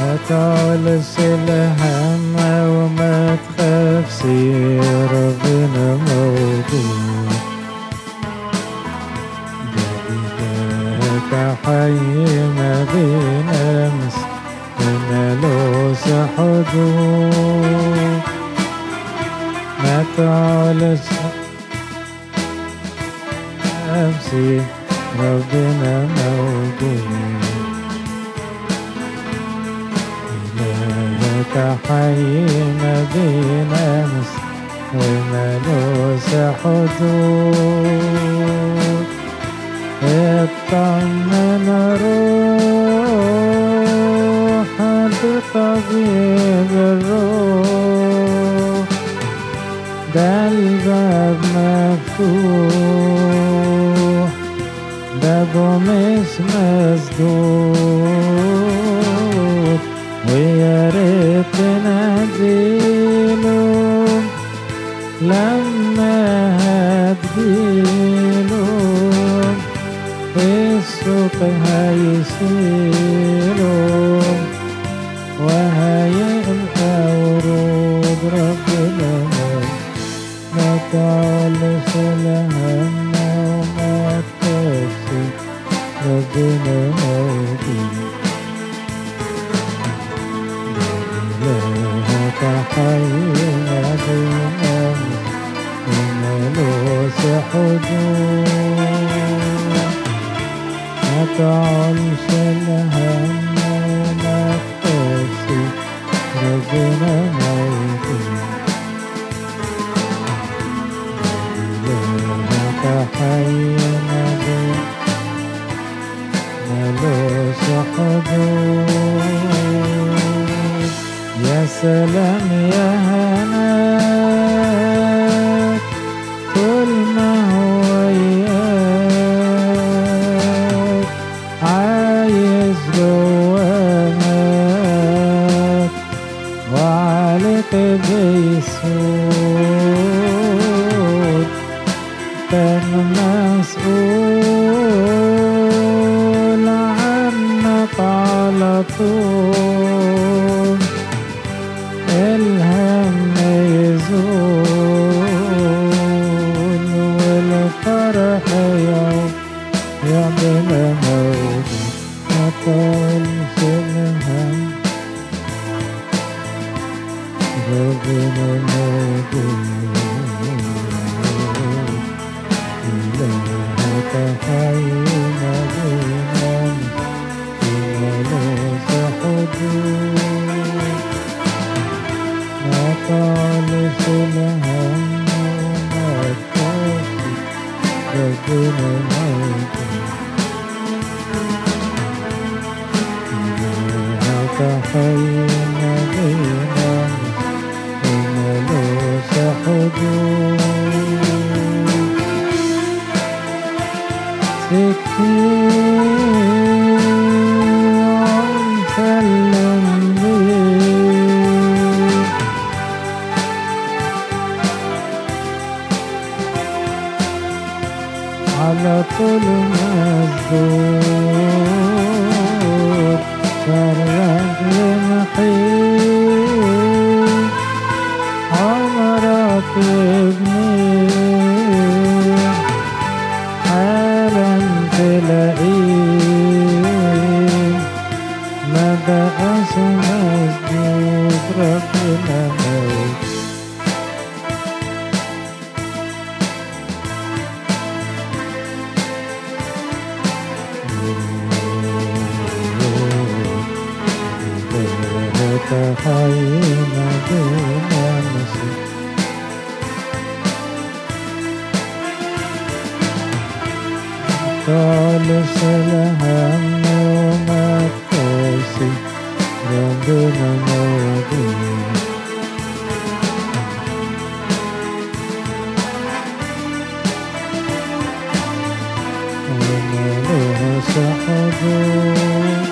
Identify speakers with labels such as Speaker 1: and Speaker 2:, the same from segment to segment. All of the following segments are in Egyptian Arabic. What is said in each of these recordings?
Speaker 1: هتعلش الهم وما تخافش ربنا موجود جديدك حي ما بين أمس ومالوش حدود ما تعلش نفسي ربنا موجود إلهك حي ما بين أمس وملوش حدود اطمن روح بطبيب الروح ده الباب مفتوح بابه مش مسدود ويا ريت تناديله لما هتجيله السوق هيشيله وهيبقى ورود ربنا ما تعلش الهم وما تخافش ربنا موجود إلهك حي ما بين وملوش حدود ما تعلش الهم وما تخافش ربنا موجود إلهك حي ما بين ملوش حدود يا سلام يا هناك طول ما هو وياك عايش جواك وعليك بيسود كان مسؤول عنك على طول الهم يزول والفرح يوم يعمل موت ما تقولش الهم ربنا موجود إلهك حي ما بيننا وملوش حدود ما طالش الهم وما تخافش ربنا موجود إلهك حي ما بيننا وملوش حدود سكتي سلم لي على طول مسدود شرك لمحيط عمرك ابني حالا تلاقيه ما بقاش مسدود ربنا موت إلهك حي ما بين المسيح خالص الهم وما تقاسي ربنا موجود وملوش حدود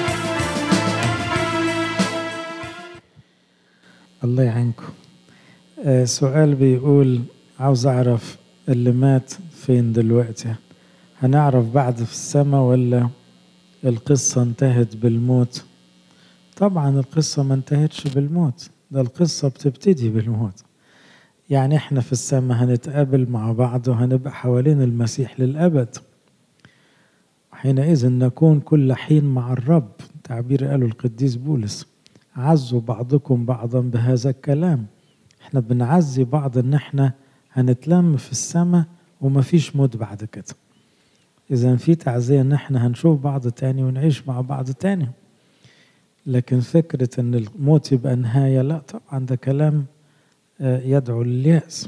Speaker 1: الله يعينكم آه سؤال بيقول عاوز اعرف اللي مات فين دلوقتي هنعرف بعد في السماء ولا القصة انتهت بالموت طبعا القصة ما انتهتش بالموت ده القصة بتبتدي بالموت يعني احنا في السماء هنتقابل مع بعض وهنبقى حوالين المسيح للأبد حينئذ نكون كل حين مع الرب تعبير قاله القديس بولس عزوا بعضكم بعضا بهذا الكلام احنا بنعزي بعض ان احنا هنتلم في السماء ومفيش موت بعد كده اذا في تعزية ان احنا هنشوف بعض تاني ونعيش مع بعض تاني لكن فكرة ان الموت يبقى نهاية لا طبعا ده كلام يدعو لليأس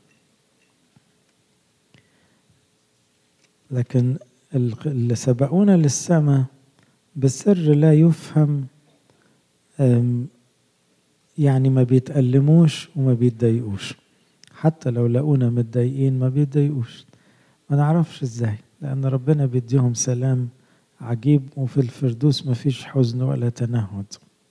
Speaker 1: لكن اللي سبقونا للسماء بسر لا يفهم يعني ما بيتألموش وما بيتضايقوش حتى لو لقونا متضايقين ما بيتضايقوش ما نعرفش ازاي لأن ربنا بيديهم سلام عجيب وفي الفردوس ما فيش حزن ولا تنهد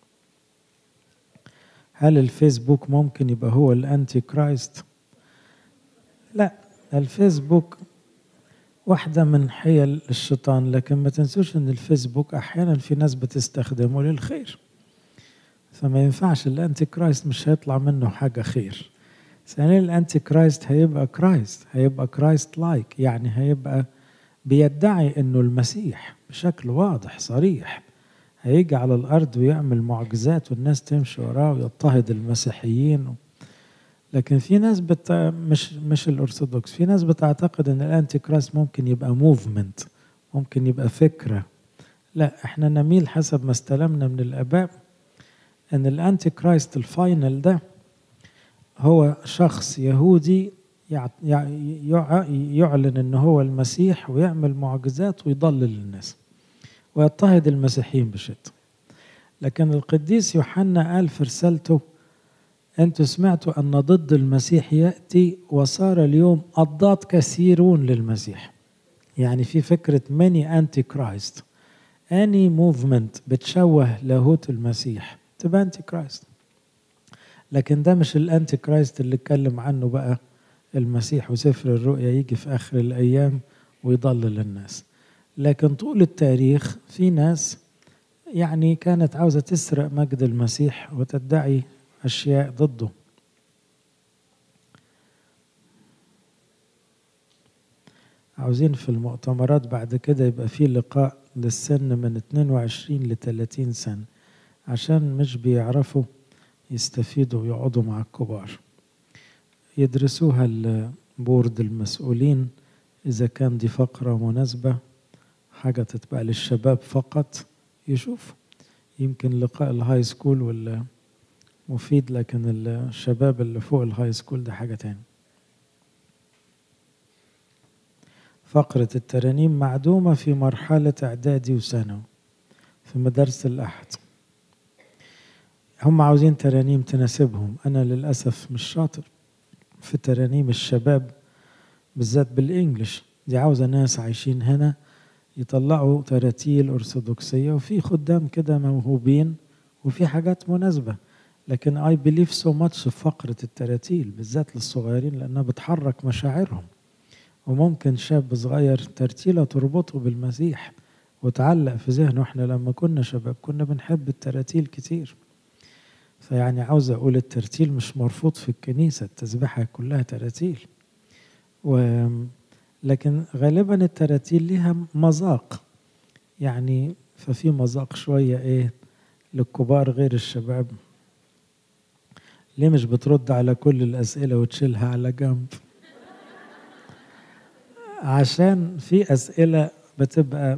Speaker 1: هل الفيسبوك ممكن يبقى هو الانتي كرايست لا الفيسبوك واحدة من حيل الشيطان لكن ما تنسوش ان الفيسبوك احيانا في ناس بتستخدمه للخير فما ينفعش الانتي كرايست مش هيطلع منه حاجة خير ثانيا الانتي كرايست هيبقى كرايست هيبقى كرايست لايك يعني هيبقى بيدعي انه المسيح بشكل واضح صريح هيجي على الارض ويعمل معجزات والناس تمشي وراه ويضطهد المسيحيين لكن في ناس بت... مش مش الارثوذكس في ناس بتعتقد ان الانتي كرايست ممكن يبقى موفمنت ممكن يبقى فكره لا احنا نميل حسب ما استلمنا من الاباء ان الانتي كرايست الفاينل ده هو شخص يهودي يعلن ان هو المسيح ويعمل معجزات ويضلل الناس ويضطهد المسيحيين بشدة لكن القديس يوحنا قال في رسالته انتوا سمعتوا ان ضد المسيح ياتي وصار اليوم اضداد كثيرون للمسيح يعني في فكره ماني انتي كرايست اني موفمنت بتشوه لاهوت المسيح تبقى انتي كرايست لكن ده مش الانتي كرايست اللي اتكلم عنه بقى المسيح وسفر الرؤيا يجي في اخر الايام ويضلل الناس لكن طول التاريخ في ناس يعني كانت عاوزة تسرق مجد المسيح وتدعي أشياء ضده عاوزين في المؤتمرات بعد كده يبقى في لقاء للسن من 22 ل 30 سنة عشان مش بيعرفوا يستفيدوا ويقعدوا مع الكبار يدرسوها البورد المسؤولين إذا كان دي فقرة مناسبة حاجة تتبقى للشباب فقط يشوف يمكن لقاء الهاي سكول ولا مفيد لكن الشباب اللي فوق الهاي سكول ده حاجة تاني فقرة الترانيم معدومة في مرحلة إعدادي وثانوي في مدارس الأحد هم عاوزين ترانيم تناسبهم أنا للأسف مش شاطر في ترانيم الشباب بالذات بالإنجلش دي عاوزة ناس عايشين هنا يطلعوا تراتيل أرثوذكسية وفي خدام كده موهوبين وفي حاجات مناسبة لكن I believe so much في فقرة التراتيل بالذات للصغيرين لأنها بتحرك مشاعرهم وممكن شاب صغير ترتيلة تربطه بالمسيح وتعلق في ذهنه احنا لما كنا شباب كنا بنحب التراتيل كتير فيعني عاوز اقول الترتيل مش مرفوض في الكنيسة التسبيحة كلها تراتيل و لكن غالبا التراتيل لها مذاق يعني ففي مذاق شوية ايه للكبار غير الشباب ليه مش بترد على كل الأسئلة وتشيلها على جنب عشان في أسئلة بتبقى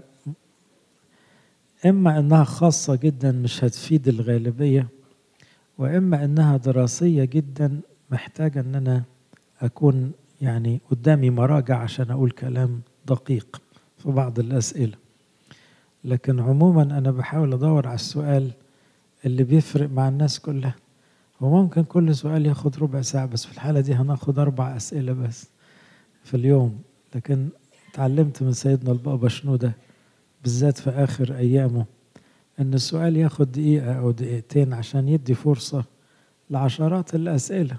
Speaker 1: إما إنها خاصة جدا مش هتفيد الغالبية وإما إنها دراسية جدا محتاجة إن أنا أكون يعني قدامي مراجع عشان أقول كلام دقيق في بعض الأسئلة لكن عموما أنا بحاول أدور على السؤال اللي بيفرق مع الناس كلها وممكن كل سؤال ياخد ربع ساعة بس في الحالة دي هناخد أربع أسئلة بس في اليوم لكن اتعلمت من سيدنا البابا شنودة بالذات في آخر أيامه إن السؤال ياخد دقيقة أو دقيقتين عشان يدي فرصة لعشرات الأسئلة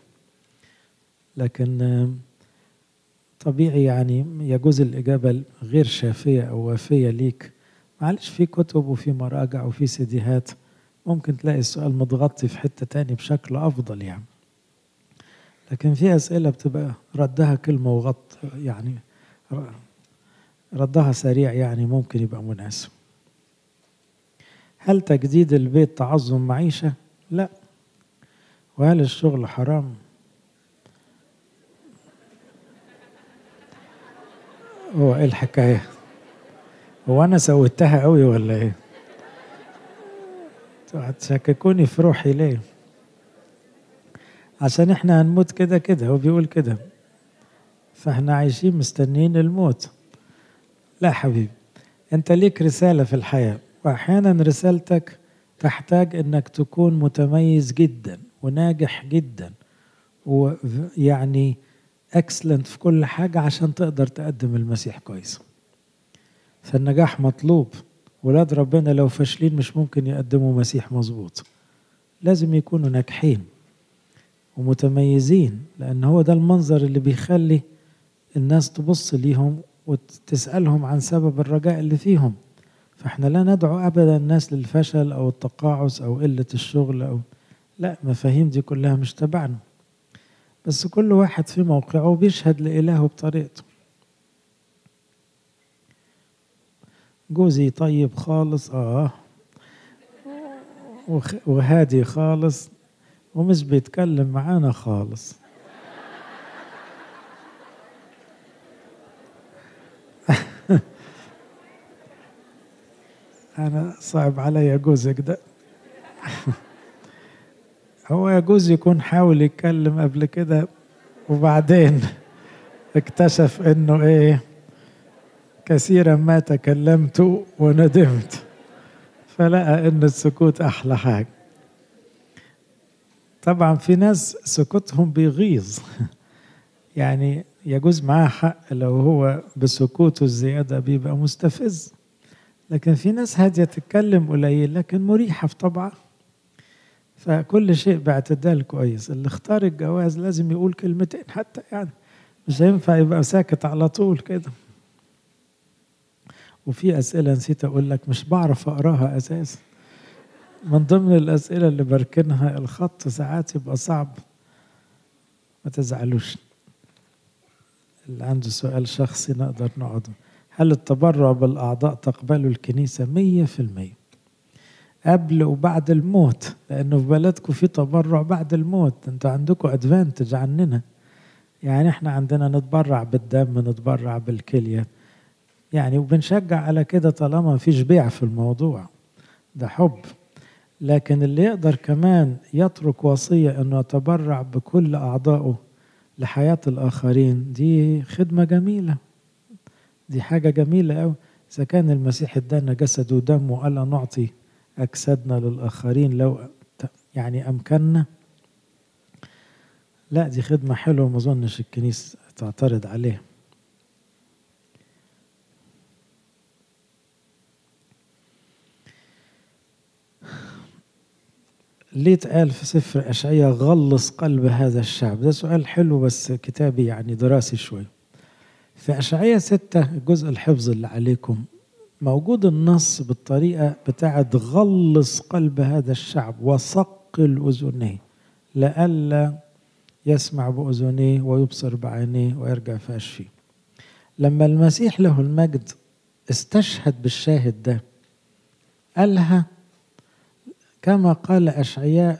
Speaker 1: لكن طبيعي يعني يجوز الإجابة غير شافية أو وافية ليك معلش في كتب وفي مراجع وفي سيديهات ممكن تلاقي السؤال متغطي في حتة تاني بشكل أفضل يعني لكن في أسئلة بتبقى ردها كلمة وغط يعني ردها سريع يعني ممكن يبقى مناسب هل تجديد البيت تعظم معيشة؟ لا وهل الشغل حرام؟ هو ايه الحكاية؟ هو أنا سويتها قوي ولا ايه؟ هتشككوني في روحي ليه؟ عشان احنا هنموت كده كده هو بيقول كده فاحنا عايشين مستنيين الموت لا حبيبي انت ليك رسالة في الحياة واحيانا رسالتك تحتاج انك تكون متميز جدا وناجح جدا ويعني اكسلنت في كل حاجة عشان تقدر تقدم المسيح كويس فالنجاح مطلوب ولاد ربنا لو فاشلين مش ممكن يقدموا مسيح مظبوط لازم يكونوا ناجحين ومتميزين لأن هو ده المنظر اللي بيخلي الناس تبص ليهم وتسألهم عن سبب الرجاء اللي فيهم فاحنا لا ندعو أبدا الناس للفشل أو التقاعس أو قلة الشغل أو لا مفاهيم دي كلها مش تبعنا بس كل واحد في موقعه بيشهد لإلهه بطريقته جوزي طيب خالص اه وهادي خالص ومش بيتكلم معانا خالص أنا صعب علي جوزك ده هو يجوز يكون حاول يتكلم قبل كده وبعدين اكتشف انه ايه كثيرا ما تكلمت وندمت فلقى ان السكوت احلى حاجه طبعا في ناس سكوتهم بيغيظ يعني يجوز معاه حق لو هو بسكوته الزيادة بيبقى مستفز لكن في ناس هادية تتكلم قليل لكن مريحة في طبعها فكل شيء باعتدال كويس اللي اختار الجواز لازم يقول كلمتين حتى يعني مش هينفع يبقى ساكت على طول كده وفي أسئلة نسيت أقول لك مش بعرف أقراها أساسا من ضمن الأسئلة اللي بركنها الخط ساعات يبقى صعب ما تزعلوش اللي عنده سؤال شخصي نقدر نقعد هل التبرع بالأعضاء تقبله الكنيسة مية في المية قبل وبعد الموت لأنه في بلدكم في تبرع بعد الموت انتوا عندكم ادفانتج عننا يعني احنا عندنا نتبرع بالدم نتبرع بالكلية يعني وبنشجع على كده طالما مفيش بيع في الموضوع ده حب لكن اللي يقدر كمان يترك وصية أنه يتبرع بكل أعضائه لحياة الآخرين دي خدمة جميلة دي حاجة جميلة أوي إذا كان المسيح ادانا جسد ودم وقال نعطي أجسادنا للآخرين لو يعني أمكننا لا دي خدمة حلوة ما أظنش الكنيسة تعترض عليها ليه اتقال في سفر أشعية غلص قلب هذا الشعب ده سؤال حلو بس كتابي يعني دراسي شوي في أشعية ستة الجزء الحفظ اللي عليكم موجود النص بالطريقة بتاعة غلص قلب هذا الشعب وثقل أذنيه لئلا يسمع بأذنيه ويبصر بعينيه ويرجع فاش فيه لما المسيح له المجد استشهد بالشاهد ده قالها كما قال أشعياء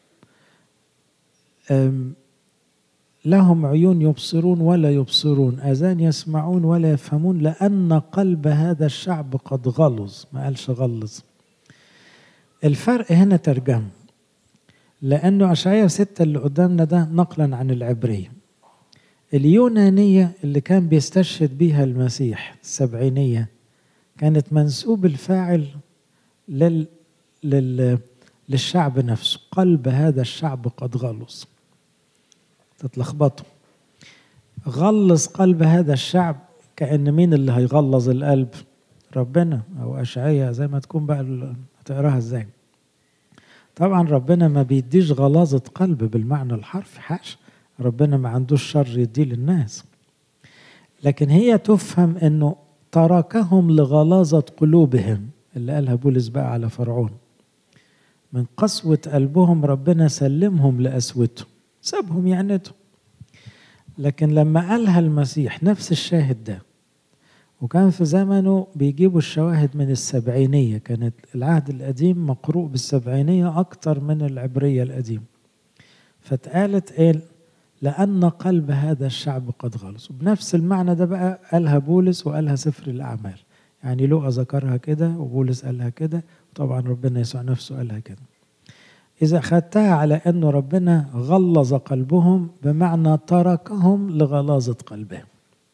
Speaker 1: لهم عيون يبصرون ولا يبصرون آذان يسمعون ولا يفهمون لأن قلب هذا الشعب قد غلظ ما قالش غلظ الفرق هنا ترجمة لأنه أشعياء ستة اللي قدامنا ده نقلا عن العبرية اليونانية اللي كان بيستشهد بيها المسيح السبعينية كانت منسوب الفاعل لل, لل... للشعب نفسه قلب هذا الشعب قد غلظ تتلخبطوا غلظ قلب هذا الشعب كأن مين اللي هيغلظ القلب ربنا أو أشعية زي ما تكون بقى هتقراها ازاي طبعا ربنا ما بيديش غلاظة قلب بالمعنى الحرفي حاش ربنا ما عندوش شر يديه للناس لكن هي تفهم انه تركهم لغلاظة قلوبهم اللي قالها بولس بقى على فرعون من قسوة قلبهم ربنا سلمهم لقسوته سابهم يعندوا لكن لما قالها المسيح نفس الشاهد ده وكان في زمنه بيجيبوا الشواهد من السبعينية كانت العهد القديم مقروء بالسبعينية أكتر من العبرية القديم فاتقالت إيه لأن قلب هذا الشعب قد غلص وبنفس المعنى ده بقى قالها بولس وقالها سفر الأعمال يعني لوقا ذكرها كده وبولس قالها كده وطبعا ربنا يسوع نفسه قالها كده إذا أخذتها على أنه ربنا غلظ قلبهم بمعنى تركهم لغلاظة قلبهم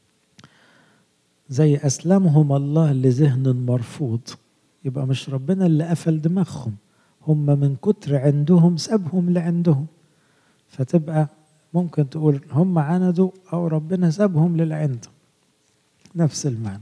Speaker 1: زي أسلمهم الله لذهن مرفوض يبقى مش ربنا اللي قفل دماغهم هم من كتر عندهم سابهم لعندهم فتبقى ممكن تقول هم عندوا أو ربنا سابهم للعند نفس المعنى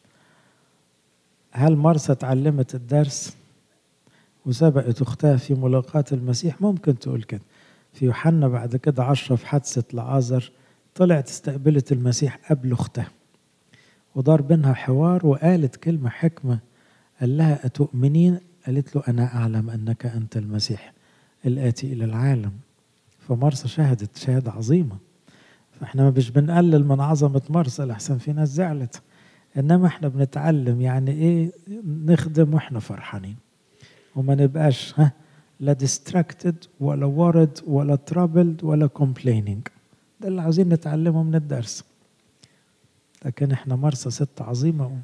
Speaker 1: هل مرسى اتعلمت الدرس وسبقت اختها في ملاقاة المسيح ممكن تقول كده في يوحنا بعد كده عشرة في حادثة لعازر طلعت استقبلت المسيح قبل اختها ودار بينها حوار وقالت كلمة حكمة قال لها أتؤمنين قالت له أنا أعلم أنك أنت المسيح الآتي إلى العالم فمرسى شهدت شهادة عظيمة فاحنا مش بنقلل من عظمة مرسى لحسن في ناس زعلت انما احنا بنتعلم يعني ايه نخدم واحنا فرحانين وما نبقاش ها لا ديستراكتد ولا ورد ولا ترابلد ولا كومبليننج ده اللي عاوزين نتعلمه من الدرس لكن احنا مرسى ست عظيمة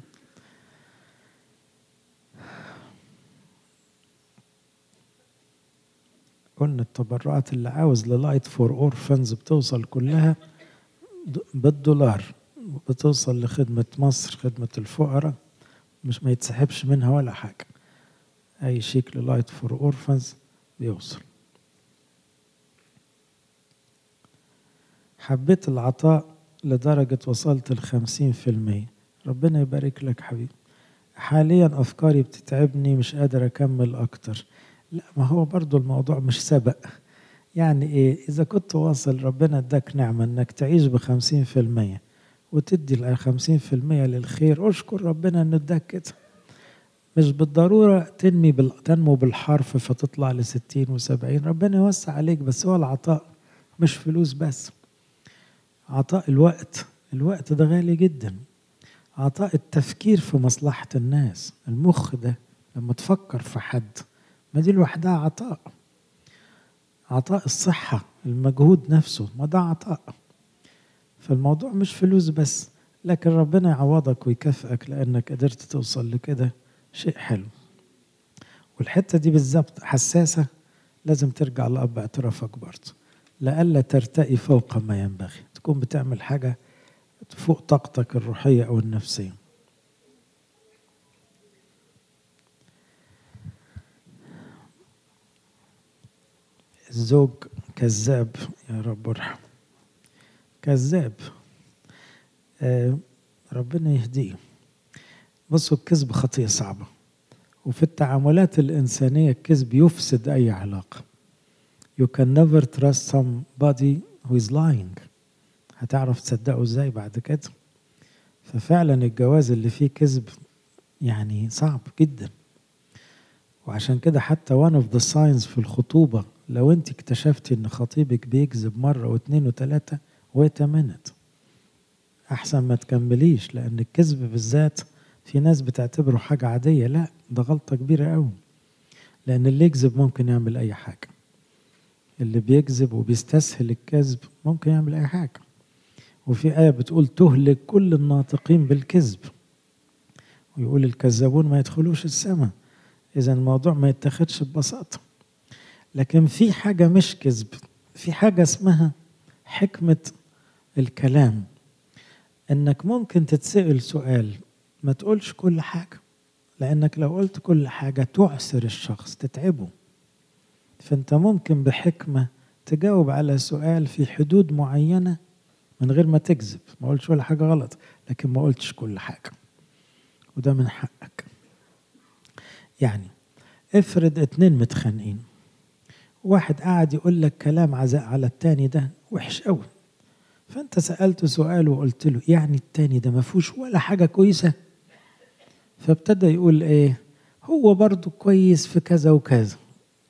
Speaker 1: قلنا التبرعات اللي عاوز للايت فور اورفنز بتوصل كلها بالدولار بتوصل لخدمة مصر خدمة الفقراء مش ما يتسحبش منها ولا حاجة أي شيك للايت فور أورفنز بيوصل حبيت العطاء لدرجة وصلت الخمسين في المية ربنا يبارك لك حبيبي حاليا أفكاري بتتعبني مش قادر أكمل أكتر لا ما هو برضو الموضوع مش سبق يعني إيه إذا كنت واصل ربنا اداك نعمة إنك تعيش بخمسين في المية وتدي الخمسين في المية للخير اشكر ربنا إنه اداك كده مش بالضرورة تنمي بال... تنمو بالحرف فتطلع لستين وسبعين ربنا يوسع عليك بس هو العطاء مش فلوس بس عطاء الوقت الوقت ده غالي جدا عطاء التفكير في مصلحة الناس المخ ده لما تفكر في حد ما دي لوحدها عطاء عطاء الصحة المجهود نفسه ما ده عطاء فالموضوع مش فلوس بس لكن ربنا يعوضك ويكافئك لأنك قدرت توصل لكده شيء حلو والحتة دي بالظبط حساسة لازم ترجع لأب اعترافك برضه لألا ترتقي فوق ما ينبغي تكون بتعمل حاجة فوق طاقتك الروحية أو النفسية الزوج كذاب يا رب ارحم كذاب آه ربنا يهديه بصوا الكذب خطية صعبة وفي التعاملات الإنسانية الكذب يفسد أي علاقة You can never trust somebody who is lying هتعرف تصدقه ازاي بعد كده ففعلا الجواز اللي فيه كذب يعني صعب جدا وعشان كده حتى one of the signs في الخطوبة لو انت اكتشفتي ان خطيبك بيكذب مرة واثنين وثلاثة wait a minute احسن ما تكمليش لان الكذب بالذات في ناس بتعتبره حاجة عادية لا ده غلطة كبيرة قوي لان اللي يكذب ممكن يعمل اي حاجة اللي بيكذب وبيستسهل الكذب ممكن يعمل اي حاجة وفي آية بتقول تهلك كل الناطقين بالكذب ويقول الكذابون ما يدخلوش السماء إذا الموضوع ما يتخذش ببساطة لكن في حاجة مش كذب في حاجة اسمها حكمة الكلام انك ممكن تتسأل سؤال ما تقولش كل حاجة لانك لو قلت كل حاجة تعسر الشخص تتعبه فانت ممكن بحكمة تجاوب على سؤال في حدود معينة من غير ما تكذب ما قلتش ولا حاجة غلط لكن ما قلتش كل حاجة وده من حقك يعني افرض اتنين متخانقين واحد قاعد يقول لك كلام عزاء على التاني ده وحش قوي فانت سألته سؤال وقلت له يعني التاني ده ما فيهوش ولا حاجة كويسة فابتدى يقول ايه هو برضه كويس في كذا وكذا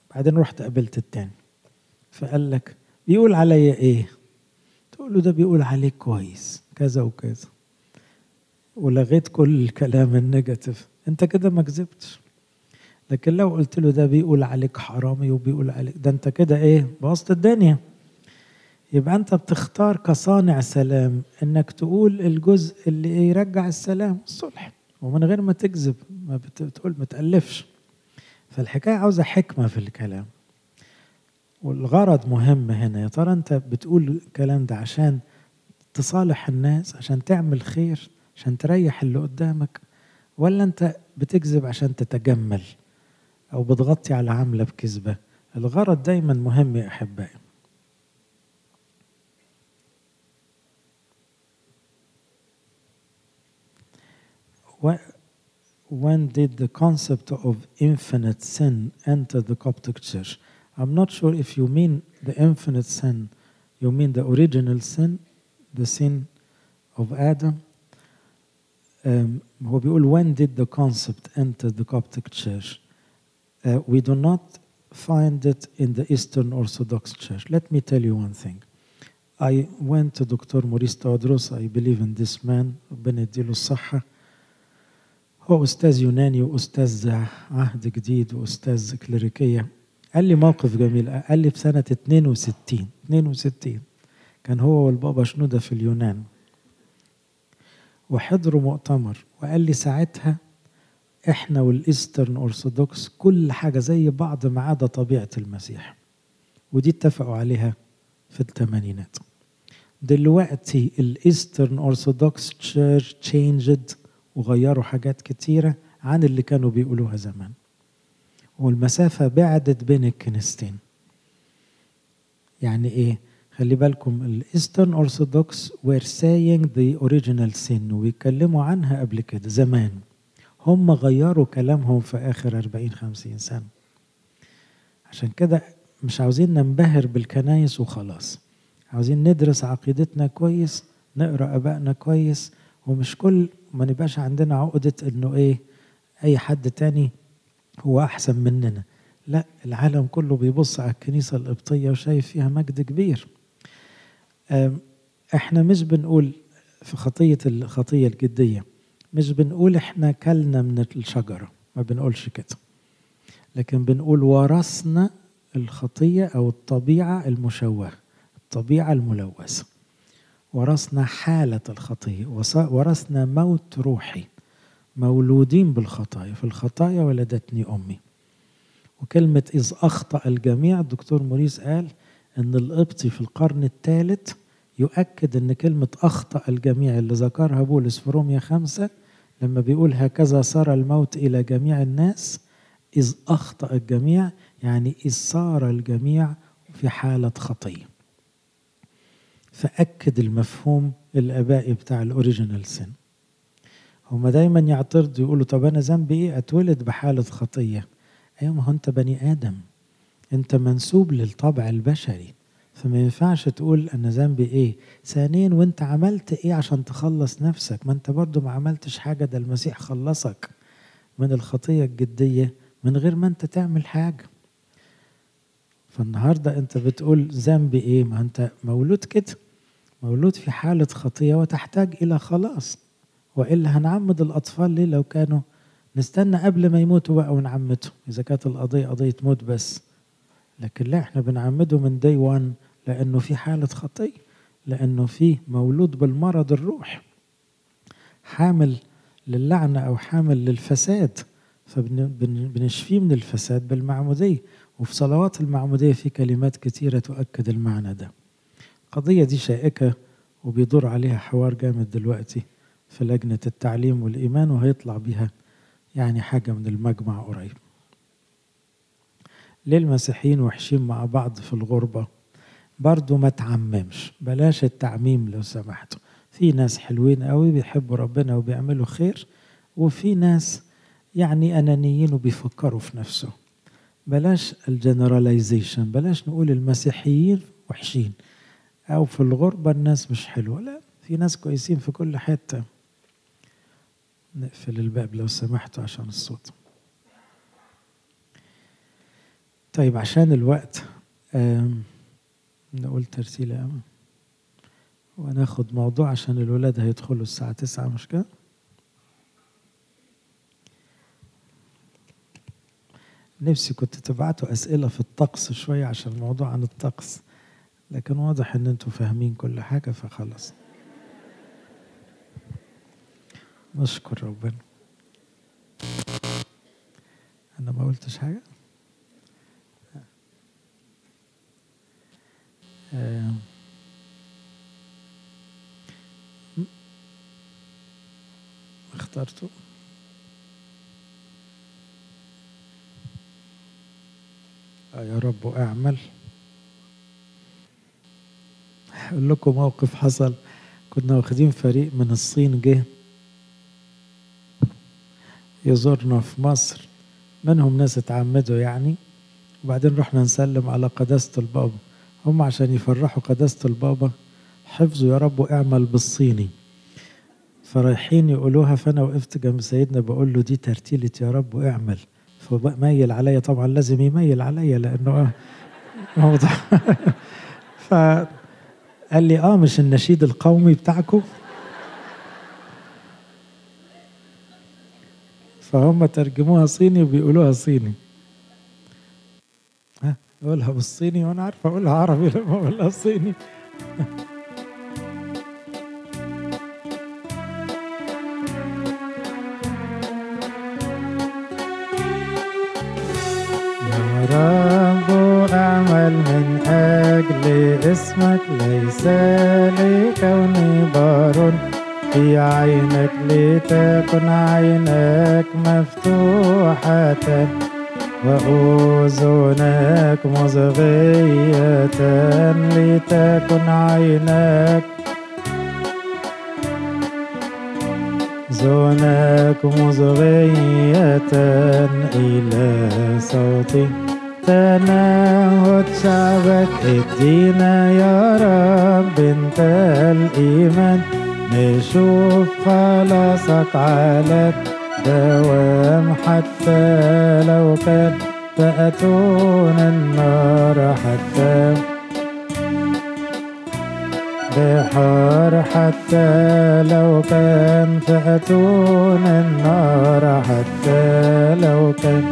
Speaker 1: بعدين رحت قابلت التاني فقال لك بيقول عليا ايه تقول له ده بيقول عليك كويس كذا وكذا ولغيت كل الكلام النيجاتيف انت كده ما كذبتش لكن لو قلت له ده بيقول عليك حرامي وبيقول عليك ده انت كده ايه بوظت الدنيا يبقى انت بتختار كصانع سلام انك تقول الجزء اللي يرجع السلام الصلح ومن غير ما تكذب ما بتقول ما تألفش فالحكاية عاوزة حكمة في الكلام والغرض مهم هنا يا ترى انت بتقول الكلام ده عشان تصالح الناس عشان تعمل خير عشان تريح اللي قدامك ولا انت بتكذب عشان تتجمل او بتغطي على عملة بكذبة الغرض دايما مهم يا احبائي when did the concept of infinite sin enter the Coptic Church? I'm not sure if you mean the infinite sin, you mean the original sin, the sin of Adam. Um, هو بيقول when did the concept enter the Coptic Church? Uh, we do not find it in the Eastern Orthodox Church. Let me tell you one thing. I went to Dr. Maurice Tawadros. I believe in this man. ربنا يديله الصحة. هو أستاذ يوناني وأستاذ عهد جديد وأستاذ كليريكية قال لي موقف جميل قال لي في سنة 62 62 كان هو والبابا شنودة في اليونان وحضروا مؤتمر وقال لي ساعتها احنا والايسترن اورثودوكس كل حاجة زي بعض ما عدا طبيعة المسيح ودي اتفقوا عليها في الثمانينات دلوقتي الايسترن اورثودوكس تشيرش changed وغيروا حاجات كتيرة عن اللي كانوا بيقولوها زمان والمسافة بعدت بين الكنيستين يعني ايه خلي بالكم الايسترن اورثودوكس وير saying the original sin ويتكلموا عنها قبل كده زمان هم غيروا كلامهم في اخر 40 50 سنة عشان كده مش عاوزين ننبهر بالكنايس وخلاص عاوزين ندرس عقيدتنا كويس نقرا ابائنا كويس ومش كل ما نبقاش عندنا عقدة انه ايه اي حد تاني هو احسن مننا لا العالم كله بيبص على الكنيسة القبطية وشايف فيها مجد كبير احنا مش بنقول في خطية الخطية الجدية مش بنقول احنا كلنا من الشجرة ما بنقولش كده لكن بنقول ورثنا الخطية أو الطبيعة المشوهة الطبيعة الملوثة ورثنا حالة الخطية ورثنا موت روحي مولودين بالخطايا في الخطايا ولدتني أمي وكلمة إذ أخطأ الجميع الدكتور موريس قال أن القبطي في القرن الثالث يؤكد أن كلمة أخطأ الجميع اللي ذكرها بولس في روميا خمسة لما بيقول هكذا صار الموت إلى جميع الناس إذ أخطأ الجميع يعني إذ صار الجميع في حالة خطية فأكد المفهوم الآبائي بتاع الأوريجينال سن هما دايما يعترضوا يقولوا طب أنا ذنبي إيه أتولد بحالة خطية أيوة ما هو أنت بني آدم أنت منسوب للطبع البشري فما ينفعش تقول أنا ذنبي إيه ثانيا وأنت عملت إيه عشان تخلص نفسك ما أنت برضو ما عملتش حاجة ده المسيح خلصك من الخطية الجدية من غير ما أنت تعمل حاجة فالنهاردة أنت بتقول ذنبي إيه ما أنت مولود كده مولود في حالة خطية وتحتاج إلى خلاص وإلا هنعمد الأطفال ليه لو كانوا نستنى قبل ما يموتوا بقى ونعمتهم إذا كانت القضية قضية موت بس لكن لا احنا بنعمده من دي وان لأنه في حالة خطية لأنه في مولود بالمرض الروح حامل للعنة أو حامل للفساد فبنشفيه من الفساد بالمعمودية وفي صلوات المعمودية في كلمات كثيرة تؤكد المعنى ده القضية دي شائكة وبيدور عليها حوار جامد دلوقتي في لجنة التعليم والإيمان وهيطلع بيها يعني حاجة من المجمع قريب ليه المسيحيين وحشين مع بعض في الغربة برضو ما تعممش بلاش التعميم لو سمحتوا في ناس حلوين قوي بيحبوا ربنا وبيعملوا خير وفي ناس يعني أنانيين وبيفكروا في نفسه بلاش الجنراليزيشن بلاش نقول المسيحيين وحشين أو في الغربة الناس مش حلوة لا في ناس كويسين في كل حتة نقفل الباب لو سمحتوا عشان الصوت طيب عشان الوقت نقول ترتيلة وناخد موضوع عشان الولاد هيدخلوا الساعة تسعة مش كده؟ نفسي كنت تبعتوا أسئلة في الطقس شوية عشان الموضوع عن الطقس لكن واضح إن أنتوا فاهمين كل حاجة فخلاص نشكر ربنا أنا ما قلتش حاجة آه. اخترته آه يا رب اعمل اقول لكم موقف حصل كنا واخدين فريق من الصين جه يزورنا في مصر منهم ناس اتعمدوا يعني وبعدين رحنا نسلم على قداسة البابا هم عشان يفرحوا قداسة البابا حفظوا يا رب اعمل بالصيني فرايحين يقولوها فانا وقفت جنب سيدنا بقول له دي ترتيلة يا رب اعمل فميل عليا طبعا لازم يميل عليا لانه موضوع فقال لي اه مش النشيد القومي بتاعكم فهم ترجموها صيني وبيقولوها صيني ها اقولها بالصيني وانا عارف اقولها عربي لما اقولها صيني يا رب اعمل من اجل اسمك ليس لكوني بار في عينك لتكن عينك مفتوحة وأذنك مصغية لتكن عينك زونك مصغية إلى صوتي تناهد شعبك ادينا يا رب انت الإيمان نشوف خلاصك على دوام حتى لو كان فأتون النار حتى بحار حتى لو كان فأتون النار حتى لو كان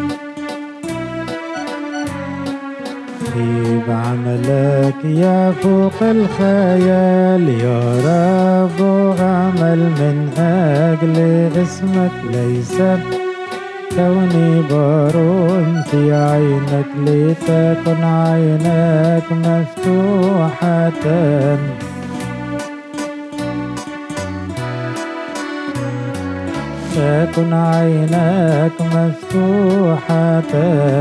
Speaker 1: في بعملك يا فوق الخيال يا رب اعمل من أجل اسمك ليس كوني بار في عينك لتكن عينك مفتوحة تكن عيناك مفتوحة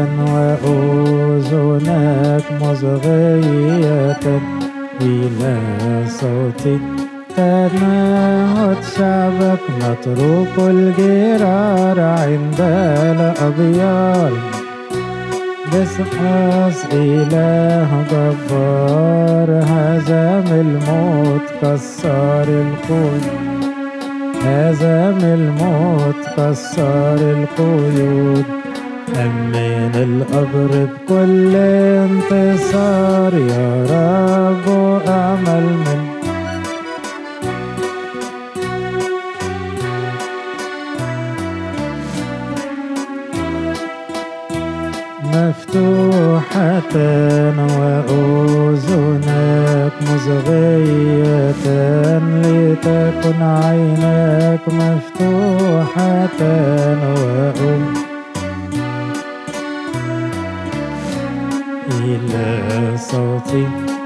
Speaker 1: وأذنك مصغية إلى صوتي تناهد شعبك متروك الجرار عند الأبيار بسحاس إله جبار هزم الموت كسر الخوف هزم الموت كسر القيود أمن القبر بكل انتصار يا رب أعمل من مفتوحة وأذنك مصغية لتكن عينك مفتوحة وأم إلى صوتي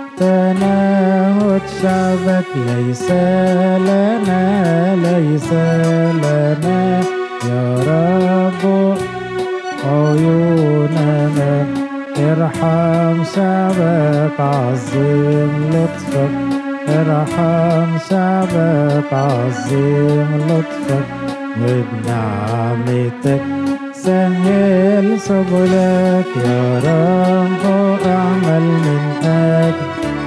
Speaker 1: تناهد شعبك ليس لنا ليس لنا يا رب عيوننا ارحم شعبك عظيم لطفك ارحم شعبك عظيم لطفك وبنعمتك سهل سبلك يا رب اعمل من اجل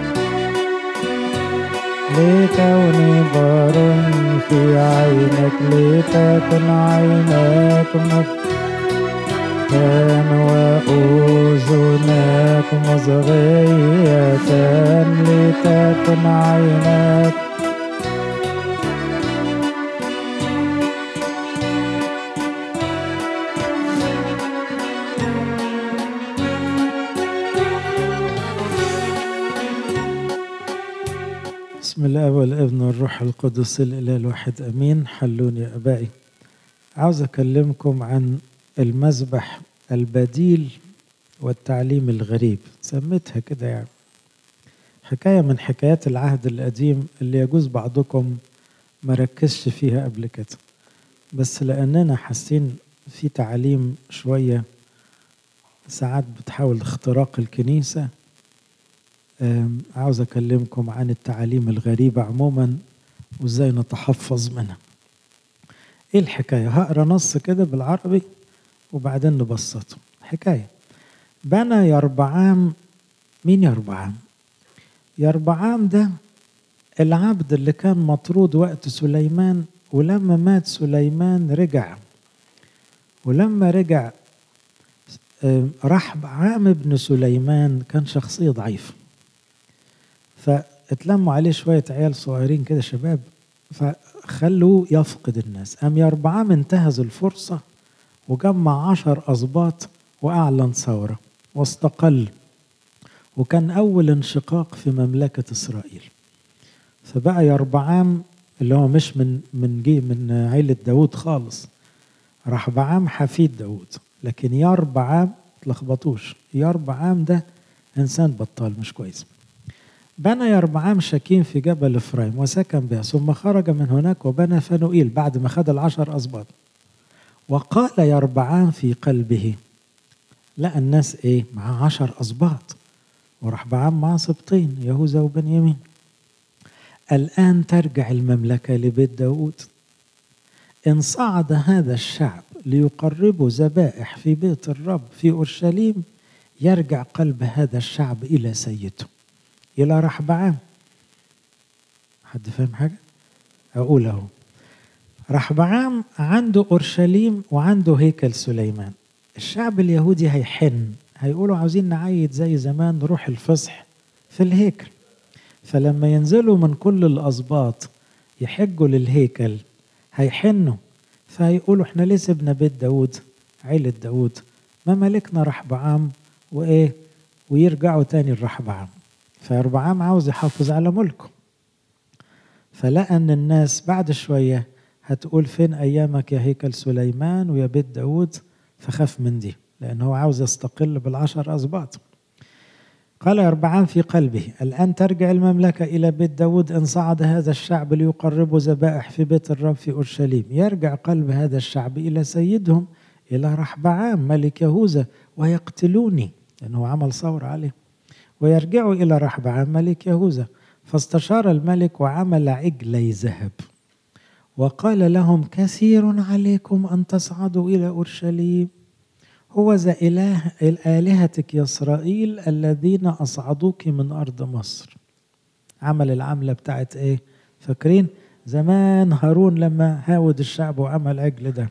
Speaker 1: لكوني بار في عينك لتكن عينك مفتوحة وأذنك مصغية لتكن عيناك بسم الله والابن والروح القدس الاله الواحد امين حلون يا ابائي عاوز اكلمكم عن المذبح البديل والتعليم الغريب سميتها كده يعني حكايه من حكايات العهد القديم اللي يجوز بعضكم ما ركزش فيها قبل كده بس لاننا حاسين في تعليم شويه ساعات بتحاول اختراق الكنيسه عاوز أكلمكم عن التعاليم الغريبة عموما وإزاي نتحفظ منها إيه الحكاية هقرا نص كده بالعربي وبعدين نبسطه حكاية بنى يربعام مين يربعام يربعام ده العبد اللي كان مطرود وقت سليمان ولما مات سليمان رجع ولما رجع راح عام ابن سليمان كان شخصية ضعيفة فاتلموا عليه شوية عيال صغيرين كده شباب فخلوه يفقد الناس قام يربعام انتهز الفرصة وجمع عشر أسباط وأعلن ثورة واستقل وكان أول انشقاق في مملكة إسرائيل فبقى يربعام اللي هو مش من من جي من عيلة داود خالص رحبعام حفيد داود لكن يربعام تلخبطوش يربعام ده إنسان بطال مش كويس بنى يربعام شكيم في جبل إفرايم وسكن بها ثم خرج من هناك وبنى فنوئيل بعد ما خد العشر أسباط وقال يربعام في قلبه لقى الناس إيه معاه عشر أسباط ورحبعام معاه سبطين يهوذا وبنيامين الآن ترجع المملكة لبيت داود إن صعد هذا الشعب ليقربوا ذبائح في بيت الرب في أورشليم يرجع قلب هذا الشعب إلى سيده إلى رحبعام حد فاهم حاجة؟ أقول أهو رحبعام عنده أورشليم وعنده هيكل سليمان الشعب اليهودي هيحن هيقولوا عاوزين نعيد زي زمان نروح الفصح في الهيكل فلما ينزلوا من كل الأسباط يحجوا للهيكل هيحنوا فهيقولوا احنا ليه سيبنا بيت داود عيلة داود ما ملكنا رحبعام وإيه ويرجعوا تاني لرحبعام فأربعام عاوز يحافظ على ملكه فلقى أن الناس بعد شوية هتقول فين أيامك يا هيكل سليمان ويا بيت داود فخاف من دي لأن هو عاوز يستقل بالعشر أسباط قال أربعام في قلبه الآن ترجع المملكة إلى بيت داود إن صعد هذا الشعب ليقربوا ذبائح في بيت الرب في أورشليم يرجع قلب هذا الشعب إلى سيدهم إلى رحبعام ملك يهوذا ويقتلوني لأنه عمل ثورة عليه ويرجعوا إلى رحبعام ملك يهوذا فاستشار الملك وعمل عجلي ذهب وقال لهم كثير عليكم أن تصعدوا إلى أورشليم هو ذا إله آلهتك يا إسرائيل الذين أصعدوك من أرض مصر عمل العملة بتاعت إيه فاكرين زمان هارون لما هاود الشعب وعمل عجل ده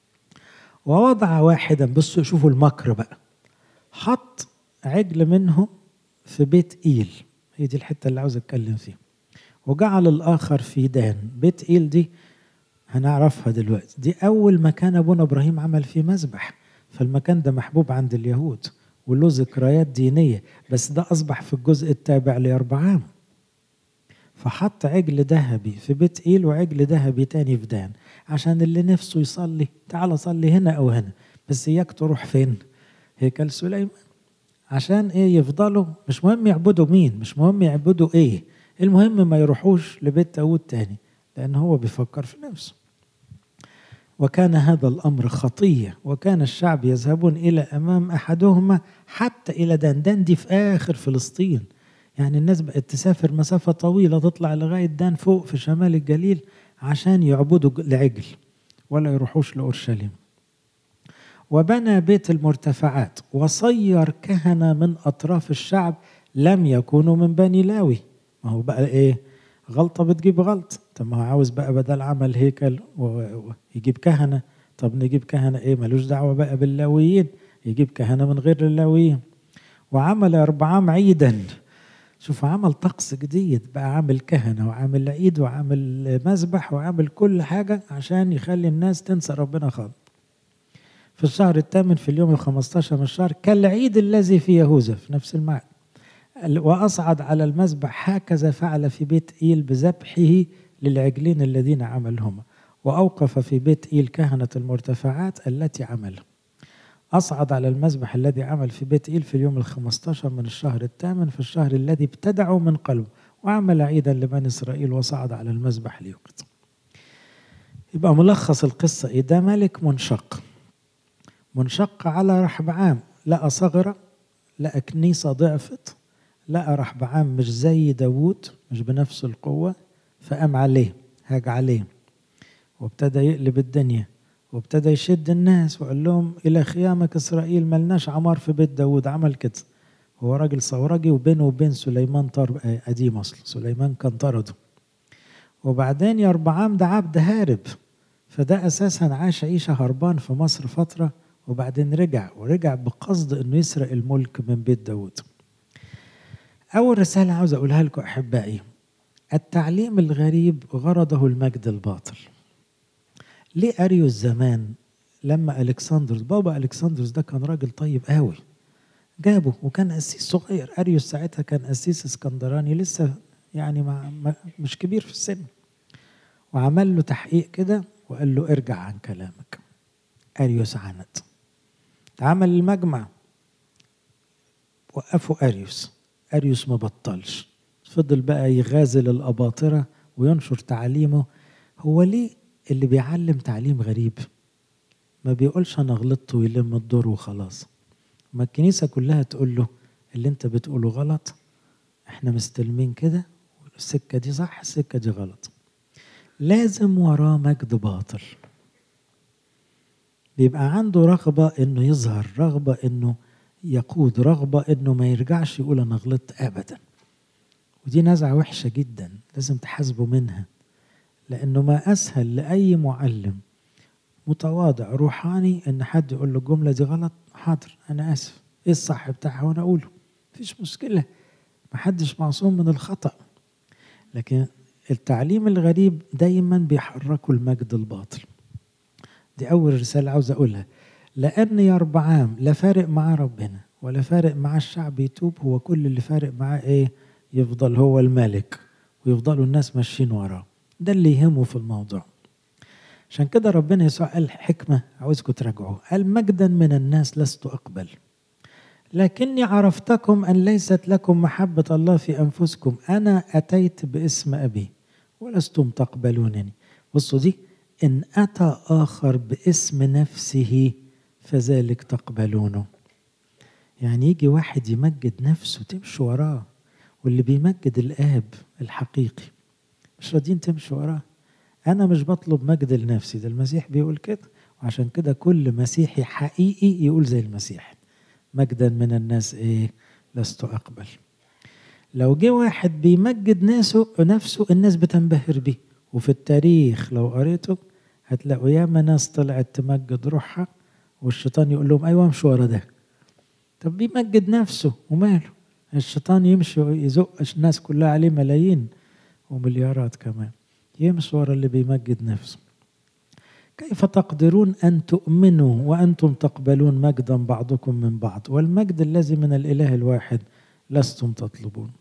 Speaker 1: ووضع واحدا بصوا شوفوا المكر بقى حط عجل منهم في بيت إيل هي دي الحتة اللي عاوز أتكلم فيها وجعل الآخر في دان بيت إيل دي هنعرفها دلوقتي دي أول مكان أبونا إبراهيم عمل فيه مذبح فالمكان ده محبوب عند اليهود وله ذكريات دينية بس ده أصبح في الجزء التابع لأربعام فحط عجل ذهبي في بيت إيل وعجل ذهبي تاني في دان عشان اللي نفسه يصلي تعال صلي هنا أو هنا بس إياك تروح فين هيكل سليمان عشان ايه يفضلوا مش مهم يعبدوا مين مش مهم يعبدوا ايه المهم ما يروحوش لبيت داود تاني لان هو بيفكر في نفسه وكان هذا الامر خطيه وكان الشعب يذهبون الى امام احدهما حتى الى دندان دي في اخر فلسطين يعني الناس بقت تسافر مسافه طويله تطلع لغايه دان فوق في شمال الجليل عشان يعبدوا العجل ولا يروحوش لاورشليم وبنى بيت المرتفعات وصير كهنة من أطراف الشعب لم يكونوا من بني لاوي ما هو بقى إيه غلطة بتجيب غلط طب ما هو عاوز بقى بدل عمل هيكل ويجيب كهنة طب نجيب كهنة إيه ملوش دعوة بقى باللاويين يجيب كهنة من غير اللاويين وعمل أربعام عيدا شوف عمل طقس جديد بقى عامل كهنة وعامل عيد وعامل مذبح وعامل كل حاجة عشان يخلي الناس تنسى ربنا خالص في الشهر الثامن في اليوم الخمستاشر من الشهر كالعيد الذي في يهوذا في نفس المعنى وأصعد على المذبح هكذا فعل في بيت إيل بذبحه للعجلين الذين عملهما وأوقف في بيت إيل كهنة المرتفعات التي عملها أصعد على المذبح الذي عمل في بيت إيل في اليوم الخمستاشر من الشهر الثامن في الشهر الذي ابتدعوا من قلبه وعمل عيدا لبني إسرائيل وصعد على المذبح ليوقظ يبقى ملخص القصة إيه ده ملك منشق منشق على رحبعام لقى ثغرة لقى كنيسة ضعفت لقى رحبعام مش زي داوود مش بنفس القوة فقام عليه هاج عليه وابتدى يقلب الدنيا وابتدى يشد الناس وقال لهم إلى خيامك إسرائيل ملناش عمار في بيت داود عمل كده هو راجل ثورجي وبينه وبين سليمان طار قديم أصل سليمان كان طرده وبعدين يربعام ده عبد هارب فده أساسا عاش عيشة هربان في مصر فترة وبعدين رجع ورجع بقصد انه يسرق الملك من بيت داود اول رساله عاوز اقولها لكم احبائي التعليم الغريب غرضه المجد الباطل ليه اريوس زمان لما الكسندروس بابا الكسندروس ده كان راجل طيب قوي جابه وكان قسيس صغير اريوس ساعتها كان قسيس اسكندراني لسه يعني مع مش كبير في السن وعمل له تحقيق كده وقال له ارجع عن كلامك اريوس عند عمل المجمع وقفوا اريوس اريوس ما بطلش فضل بقى يغازل الاباطره وينشر تعليمه هو ليه اللي بيعلم تعليم غريب ما بيقولش انا غلطت ويلم الدور وخلاص ما الكنيسه كلها تقول له اللي انت بتقوله غلط احنا مستلمين كده السكه دي صح السكه دي غلط لازم وراه مجد باطل بيبقى عنده رغبة إنه يظهر رغبة إنه يقود رغبة إنه ما يرجعش يقول أنا غلطت أبدا ودي نزعة وحشة جدا لازم تحاسبه منها لأنه ما أسهل لأي معلم متواضع روحاني إن حد يقول له الجملة دي غلط حاضر أنا آسف إيه الصح بتاعها وأنا أقوله مفيش مشكلة محدش معصوم من الخطأ لكن التعليم الغريب دايما بيحركوا المجد الباطل دي أول رسالة عاوز أقولها لأن يربعام لا فارق معاه ربنا ولا فارق معاه الشعب يتوب هو كل اللي فارق معاه إيه يفضل هو الملك ويفضلوا الناس ماشيين وراه ده اللي يهمه في الموضوع عشان كده ربنا يسوع قال حكمة عاوزكم تراجعوها قال مجدا من الناس لست أقبل لكني عرفتكم أن ليست لكم محبة الله في أنفسكم أنا أتيت باسم أبي ولستم تقبلونني بصوا دي إن أتى آخر باسم نفسه فذلك تقبلونه يعني يجي واحد يمجد نفسه تمشي وراه واللي بيمجد الآب الحقيقي مش راضيين تمشي وراه أنا مش بطلب مجد لنفسي ده المسيح بيقول كده وعشان كده كل مسيحي حقيقي يقول زي المسيح مجدا من الناس إيه لست أقبل لو جه واحد بيمجد ناسه نفسه الناس بتنبهر بيه وفي التاريخ لو قريته هتلاقوا ياما ناس طلعت تمجد روحها والشيطان يقول لهم ايوه امشوا ورا ده طب بيمجد نفسه وماله الشيطان يمشي يزق الناس كلها عليه ملايين ومليارات كمان يمشي ورا اللي بيمجد نفسه كيف تقدرون ان تؤمنوا وانتم تقبلون مجدا بعضكم من بعض والمجد الذي من الاله الواحد لستم تطلبون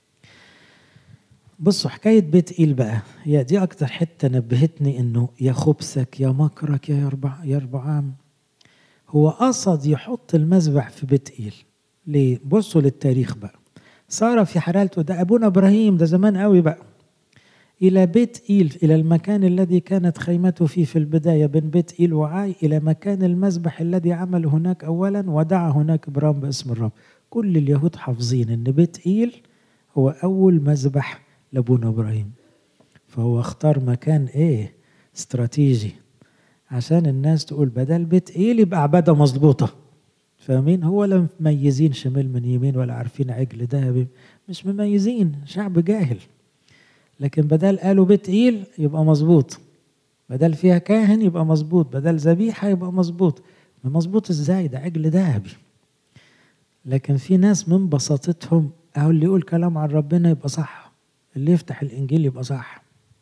Speaker 1: بصوا حكاية بيت إيل بقى هي دي أكتر حتة نبهتني إنه يا خبثك يا مكرك يا يربع يا ربعام هو قصد يحط المذبح في بيت إيل ليه؟ بصوا للتاريخ بقى صار في حرالته ده أبونا إبراهيم ده زمان قوي بقى إلى بيت إيل إلى المكان الذي كانت خيمته فيه في البداية بين بيت إيل وعاي إلى مكان المذبح الذي عمل هناك أولا ودعا هناك إبراهيم باسم الرب كل اليهود حافظين إن بيت إيل هو أول مذبح لابونا ابراهيم فهو اختار مكان ايه استراتيجي عشان الناس تقول بدل بيت ايه يبقى عباده مظبوطه فاهمين هو لا مميزين شمال من يمين ولا عارفين عجل ذهبي مش مميزين شعب جاهل لكن بدل قالوا بيت ايل يبقى مظبوط بدل فيها كاهن يبقى مظبوط بدل ذبيحه يبقى مظبوط مظبوط ازاي ده عجل ذهبي لكن في ناس من بساطتهم أو اللي يقول كلام عن ربنا يبقى صح اللي يفتح الإنجيل يبقى صح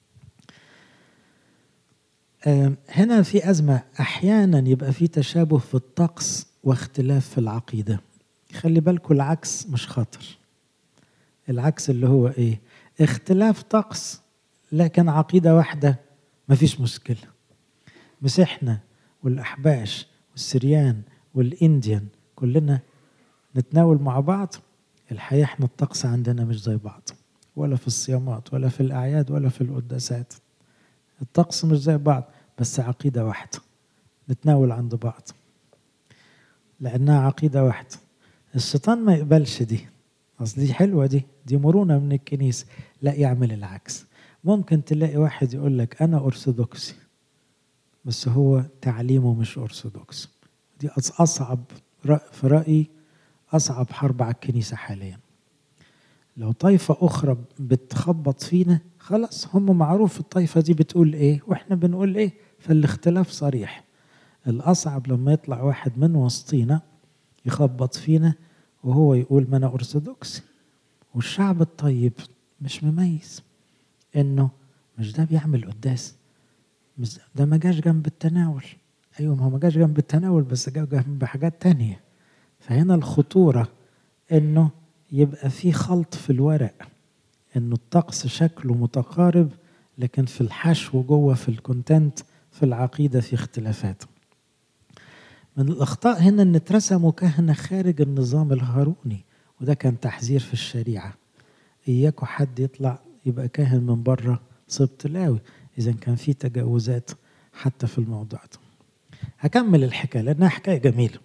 Speaker 1: هنا في أزمة أحيانا يبقى في تشابه في الطقس واختلاف في العقيدة خلي بالكم العكس مش خطر العكس اللي هو إيه اختلاف طقس لكن عقيدة واحدة مفيش مشكلة مسحنا والأحباش والسريان والإنديان كلنا نتناول مع بعض الحقيقة احنا الطقس عندنا مش زي بعض ولا في الصيامات ولا في الأعياد ولا في القداسات الطقس مش زي بعض بس عقيدة واحدة نتناول عند بعض لأنها عقيدة واحدة الشيطان ما يقبلش دي أصل دي حلوة دي دي مرونة من الكنيسة لا يعمل العكس ممكن تلاقي واحد يقول لك أنا أرثوذكسي بس هو تعليمه مش أرثوذكس دي أصعب في رأيي أصعب حرب على الكنيسة حاليا لو طائفة أخرى بتخبط فينا خلاص هم معروف الطائفة دي بتقول إيه وإحنا بنقول إيه فالاختلاف صريح الأصعب لما يطلع واحد من وسطينا يخبط فينا وهو يقول ما أنا أرثوذكسي والشعب الطيب مش مميز إنه مش ده بيعمل قداس مش ده ما جاش جنب التناول أيوة ما هو ما جاش جنب التناول بس جا جنب حاجات تانية فهنا الخطورة إنه يبقى في خلط في الورق إنه الطقس شكله متقارب لكن في الحشو جوه في الكونتنت في العقيدة في اختلافات من الأخطاء هنا أن اترسموا كهنة خارج النظام الهاروني وده كان تحذير في الشريعة إياكوا حد يطلع يبقى كاهن من بره سبط لاوي إذا كان في تجاوزات حتى في الموضوع ده هكمل الحكاية لأنها حكاية جميلة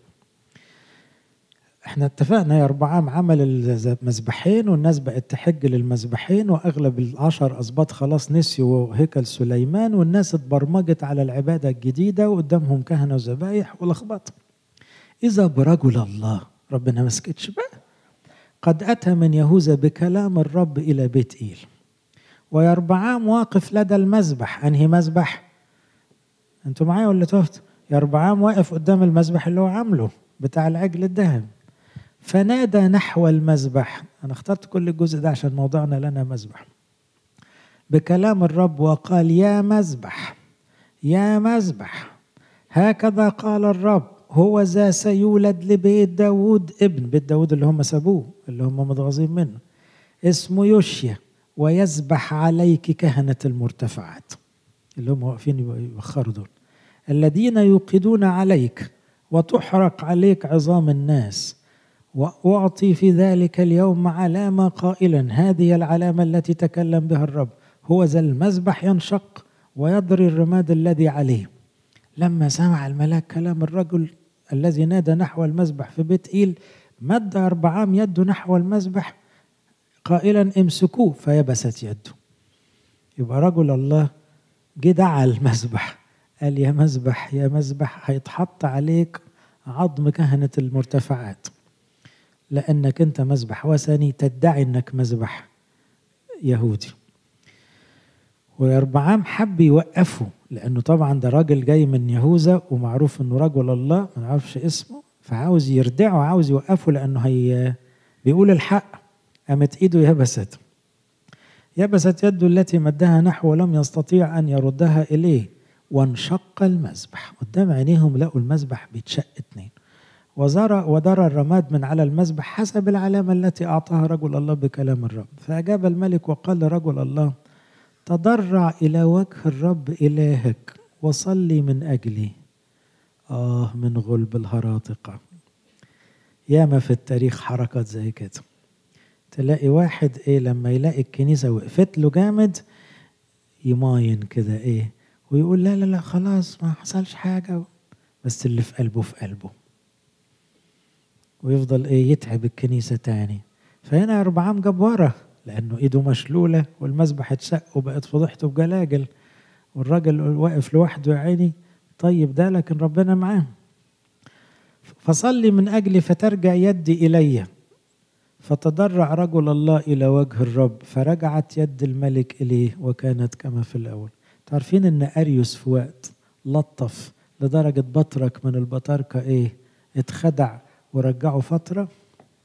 Speaker 1: احنا اتفقنا يا أربعام عمل المذبحين والناس بقت تحج للمذبحين وأغلب العشر أسباط خلاص نسيوا هيكل سليمان والناس اتبرمجت على العبادة الجديدة وقدامهم كهنة وذبايح ولخبطة إذا برجل الله ربنا ما سكتش بقى قد أتى من يهوذا بكلام الرب إلى بيت إيل ويربعام واقف لدى المذبح أنهي مذبح أنتوا معايا ولا تهت يربعام واقف قدام المذبح اللي هو عامله بتاع العجل الذهب فنادى نحو المذبح أنا اخترت كل الجزء ده عشان موضوعنا لنا مذبح بكلام الرب وقال يا مذبح يا مذبح هكذا قال الرب هو ذا سيولد لبيت داود ابن بيت داود اللي هم سابوه اللي هم متغاظين منه اسمه يوشيا ويذبح عليك كهنة المرتفعات اللي هم واقفين يوخروا دول الذين يوقدون عليك وتحرق عليك عظام الناس وأعطي في ذلك اليوم علامة قائلا هذه العلامة التي تكلم بها الرب هو ذا المذبح ينشق ويضري الرماد الذي عليه لما سمع الملاك كلام الرجل الذي نادى نحو المذبح في بيت إيل مد أربعام يده نحو المذبح قائلا امسكوه فيبست يده يبقى رجل الله جه دعا المذبح قال يا مذبح يا مذبح هيتحط عليك عظم كهنة المرتفعات لأنك أنت مذبح وثني تدعي أنك مذبح يهودي ويربعام حب يوقفه لأنه طبعا ده راجل جاي من يهوذا ومعروف أنه رجل الله ما نعرفش اسمه فعاوز يردعه عاوز يوقفه لأنه هي بيقول الحق قامت إيده يبست يبست يده التي مدها نحو ولم يستطيع أن يردها إليه وانشق المذبح قدام عينيهم لقوا المذبح بيتشق اتنين وزرى ودرى الرماد من على المذبح حسب العلامة التي أعطاها رجل الله بكلام الرب فأجاب الملك وقال لرجل الله تضرع إلى وجه الرب إلهك وصلي من أجلي آه من غلب الهراطقة ياما في التاريخ حركات زي كده تلاقي واحد ايه لما يلاقي الكنيسة وقفت له جامد يماين كده ايه ويقول لا لا لا خلاص ما حصلش حاجة بس اللي في قلبه في قلبه ويفضل ايه يتعب الكنيسة تاني فهنا أربعام جاب ورا لأنه إيده مشلولة والمذبح اتشق وبقت فضيحته بجلاجل والراجل واقف لوحده يا عيني طيب ده لكن ربنا معاه فصلي من أجلي فترجع يدي إلي فتضرع رجل الله إلى وجه الرب فرجعت يد الملك إليه وكانت كما في الأول تعرفين أن أريوس في وقت لطف لدرجة بطرك من البطاركة إيه اتخدع ورجعه فترة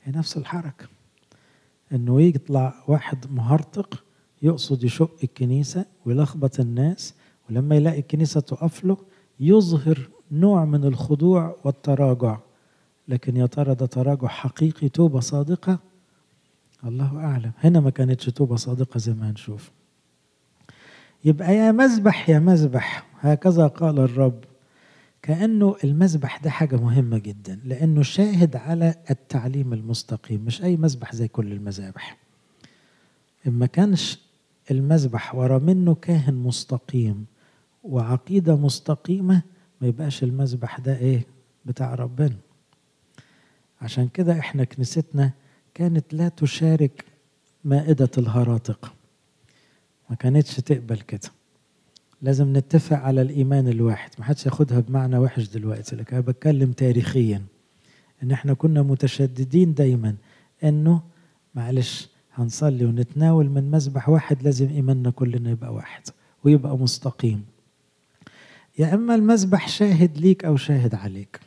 Speaker 1: هي نفس الحركة انه يطلع واحد مهرطق يقصد يشق الكنيسة ويلخبط الناس ولما يلاقي الكنيسة تقف له يظهر نوع من الخضوع والتراجع لكن يا ترى ده تراجع حقيقي توبة صادقة الله أعلم هنا ما كانتش توبة صادقة زي ما هنشوف يبقى يا مذبح يا مذبح هكذا قال الرب كأنه المذبح ده حاجة مهمة جدا لأنه شاهد على التعليم المستقيم مش أي مذبح زي كل المذابح إما كانش المذبح ورا منه كاهن مستقيم وعقيدة مستقيمة ما يبقاش المذبح ده إيه بتاع ربنا عشان كده إحنا كنيستنا كانت لا تشارك مائدة الهراطق ما كانتش تقبل كده لازم نتفق على الإيمان الواحد ما حدش ياخدها بمعنى وحش دلوقتي لكن أنا بتكلم تاريخيا إن إحنا كنا متشددين دايما إنه معلش هنصلي ونتناول من مذبح واحد لازم إيماننا كلنا يبقى واحد ويبقى مستقيم يا إما المذبح شاهد ليك أو شاهد عليك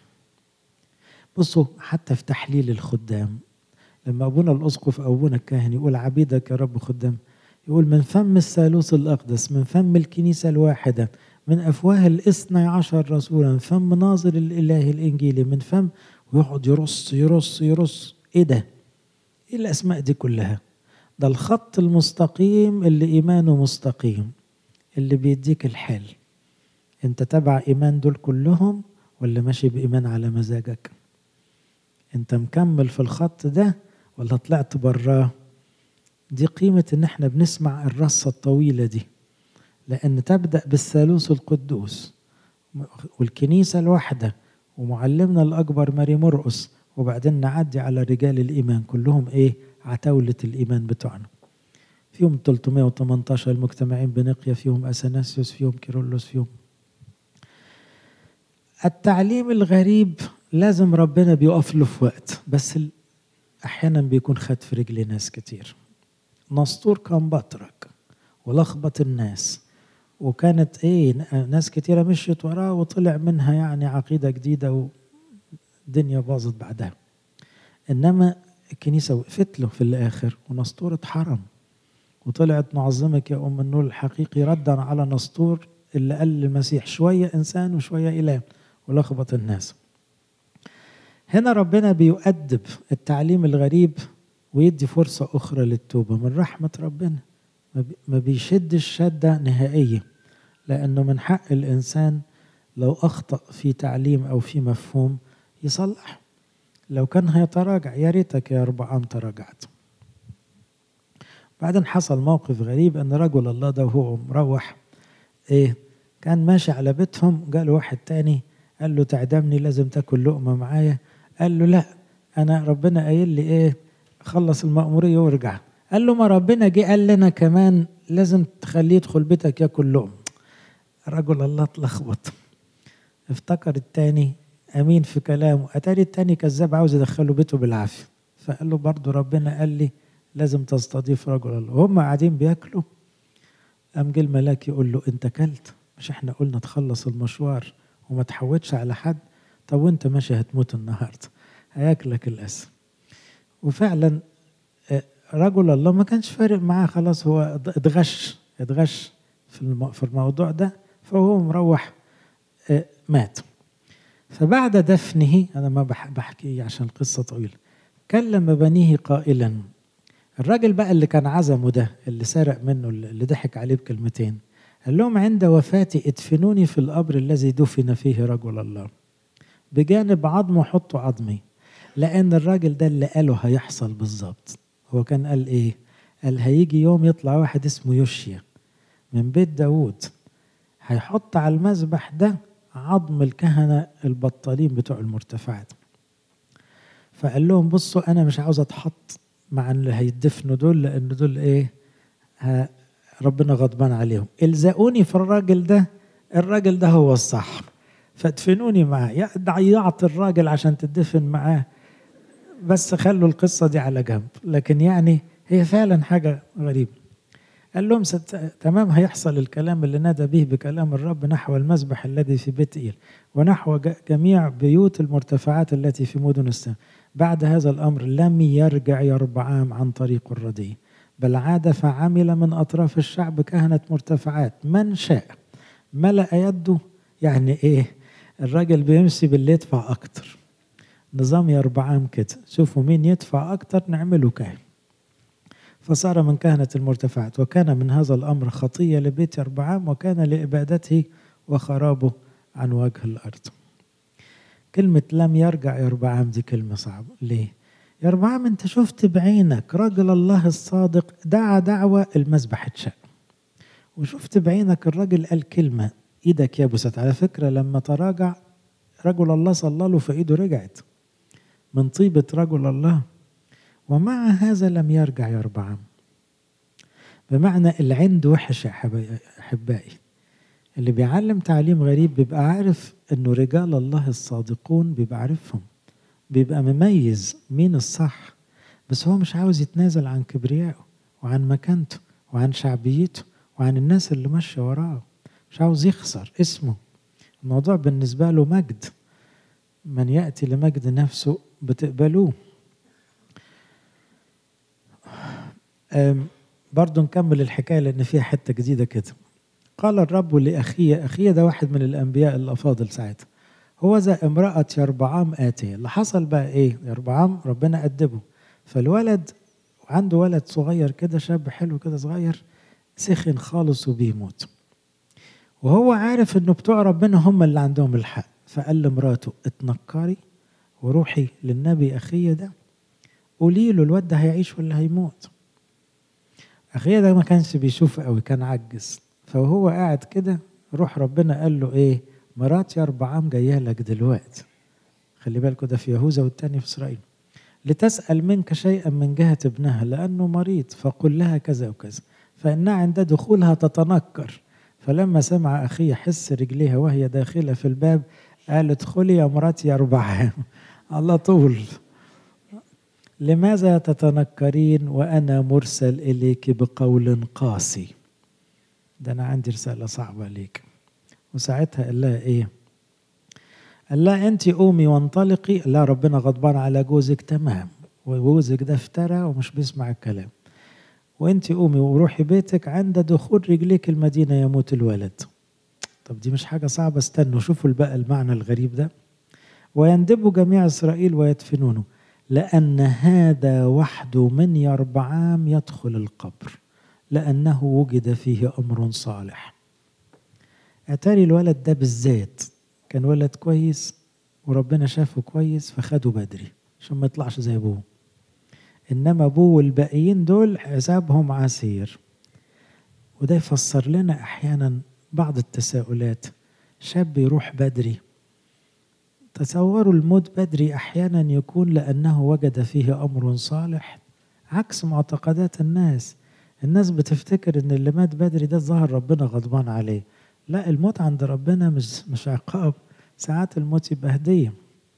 Speaker 1: بصوا حتى في تحليل الخدام لما أبونا الأسقف أو أبونا الكاهن يقول عبيدك يا رب خدام يقول من فم الثالوث الأقدس من فم الكنيسة الواحدة من أفواه الاثني عشر رسولا من فم ناظر الإله الإنجيلي من فم ويقعد يرص يرص يرص إيه ده؟ إيه الأسماء دي كلها؟ ده الخط المستقيم اللي إيمانه مستقيم اللي بيديك الحل أنت تبع إيمان دول كلهم ولا ماشي بإيمان على مزاجك؟ أنت مكمل في الخط ده ولا طلعت براه؟ دي قيمة إن إحنا بنسمع الرصة الطويلة دي لأن تبدأ بالثالوث القدوس والكنيسة الواحدة ومعلمنا الأكبر ماري مرقس وبعدين نعدي على رجال الإيمان كلهم إيه عتاولة الإيمان بتوعنا فيهم 318 المجتمعين بنقيا فيهم أثناسيوس فيهم كيرلس فيهم التعليم الغريب لازم ربنا بيقف له في وقت بس أحيانا بيكون خد في رجل ناس كتير نسطور كان بطرك ولخبط الناس وكانت ايه ناس كتيرة مشيت وراه وطلع منها يعني عقيدة جديدة والدنيا باظت بعدها انما الكنيسة وقفت له في الاخر ونسطور اتحرم وطلعت معظمك يا ام النور الحقيقي ردا على نسطور اللي قال للمسيح شوية انسان وشوية اله ولخبط الناس هنا ربنا بيؤدب التعليم الغريب ويدي فرصة أخرى للتوبة من رحمة ربنا ما بيشدش شدة نهائية لأنه من حق الإنسان لو أخطأ في تعليم أو في مفهوم يصلح لو كان هيتراجع يا ريتك يا ربعام تراجعت بعدين حصل موقف غريب ان رجل الله ده وهو مروح ايه كان ماشي على بيتهم قال واحد تاني قال له تعدمني لازم تاكل لقمه معايا قال له لا انا ربنا قايل لي ايه خلص المأمورية وارجع قال له ما ربنا جه قال لنا كمان لازم تخليه يدخل بيتك ياكل لقم رجل الله اتلخبط افتكر التاني امين في كلامه اتاري التاني كذاب عاوز يدخله بيته بالعافيه فقال له برضه ربنا قال لي لازم تستضيف رجل الله وهم قاعدين بياكلوا قام جه الملاك يقول له انت كلت مش احنا قلنا تخلص المشوار وما تحوتش على حد طب وانت ماشي هتموت النهارده هياكلك الاسد وفعلا رجل الله ما كانش فارق معاه خلاص هو اتغش اتغش في في الموضوع ده فهو مروح مات فبعد دفنه انا ما بحكي عشان القصه طويله كلم بنيه قائلا الراجل بقى اللي كان عزمه ده اللي سرق منه اللي ضحك عليه بكلمتين قال لهم عند وفاتي ادفنوني في القبر الذي دفن فيه رجل الله بجانب عظمه حطوا عظمي لان الراجل ده اللي قاله هيحصل بالظبط هو كان قال ايه قال هيجي يوم يطلع واحد اسمه يوشيا من بيت داوود هيحط على المذبح ده عظم الكهنة البطالين بتوع المرتفعات فقال لهم بصوا أنا مش عاوز أتحط مع اللي هيدفنوا دول لأن دول إيه ربنا غضبان عليهم الزقوني في الراجل ده الراجل ده هو الصح فادفنوني معاه ضيعت الراجل عشان تدفن معاه بس خلوا القصة دي على جنب لكن يعني هي فعلا حاجة غريبة قال لهم ست... تمام هيحصل الكلام اللي نادى به بكلام الرب نحو المذبح الذي في بيت إيل ونحو جميع بيوت المرتفعات التي في مدن السماء بعد هذا الأمر لم يرجع يربعام عن طريق الردي بل عاد فعمل من أطراف الشعب كهنة مرتفعات من شاء ملأ يده يعني إيه الراجل بيمشي باللي يدفع أكتر نظام يربعام كده شوفوا مين يدفع أكتر نعمله كاهن فصار من كهنة المرتفعات وكان من هذا الأمر خطية لبيت يربعام وكان لإبادته وخرابه عن وجه الأرض كلمة لم يرجع يربعام دي كلمة صعبة ليه؟ يربعام انت شفت بعينك رجل الله الصادق دعا دعوة المذبح اتشق وشفت بعينك الراجل قال كلمة ايدك يبست على فكرة لما تراجع رجل الله صلى له فايده رجعت من طيبة رجل الله ومع هذا لم يرجع يربعام بمعنى العند وحش يا احبائي اللي بيعلم تعليم غريب بيبقى عارف انه رجال الله الصادقون بيبقى عارفهم بيبقى مميز مين الصح بس هو مش عاوز يتنازل عن كبريائه وعن مكانته وعن شعبيته وعن الناس اللي ماشيه وراه مش عاوز يخسر اسمه الموضوع بالنسبه له مجد من ياتي لمجد نفسه بتقبلوه برضو نكمل الحكايه لان فيها حته جديده كده قال الرب لأخيه أخيه ده واحد من الأنبياء الأفاضل ساعتها هو ذا امرأة يربعام آتية اللي حصل بقى إيه يربعام ربنا أدبه فالولد عنده ولد صغير كده شاب حلو كده صغير سخن خالص وبيموت وهو عارف انه بتوع ربنا هم اللي عندهم الحق فقال لمراته اتنكري وروحي للنبي اخيه ده قولي له الواد ده هيعيش ولا هيموت اخيه ده ما كانش بيشوف قوي كان عجز فهو قاعد كده روح ربنا قال له ايه مرات يا اربعام جايه لك دلوقتي خلي بالكوا ده في يهوذا والتاني في اسرائيل لتسأل منك شيئا من جهة ابنها لأنه مريض فقل لها كذا وكذا فإنها عند دخولها تتنكر فلما سمع أخيه حس رجليها وهي داخلة في الباب قال ادخلي يا مراتي يا أربعة على طول لماذا تتنكرين وأنا مرسل إليك بقول قاسي ده أنا عندي رسالة صعبة ليك وساعتها قال لها إيه قال لها أنت قومي وانطلقي لا ربنا غضبان على جوزك تمام وجوزك ده افترى ومش بيسمع الكلام وانت قومي وروحي بيتك عند دخول رجليك المدينة يموت الولد طب دي مش حاجة صعبة استنوا شوفوا بقى المعنى الغريب ده ويندب جميع إسرائيل ويدفنونه لأن هذا وحده من يربعام يدخل القبر لأنه وجد فيه أمر صالح أتاري الولد ده بالذات كان ولد كويس وربنا شافه كويس فخده بدري عشان ما يطلعش زي أبوه إنما أبوه والباقيين دول حسابهم عسير وده يفسر لنا أحيانا بعض التساؤلات شاب يروح بدري تصوروا الموت بدري أحيانا يكون لأنه وجد فيه أمر صالح عكس معتقدات الناس الناس بتفتكر ان اللي مات بدري ده ظهر ربنا غضبان عليه لا الموت عند ربنا مش مش عقاب ساعات الموت يبقى هديه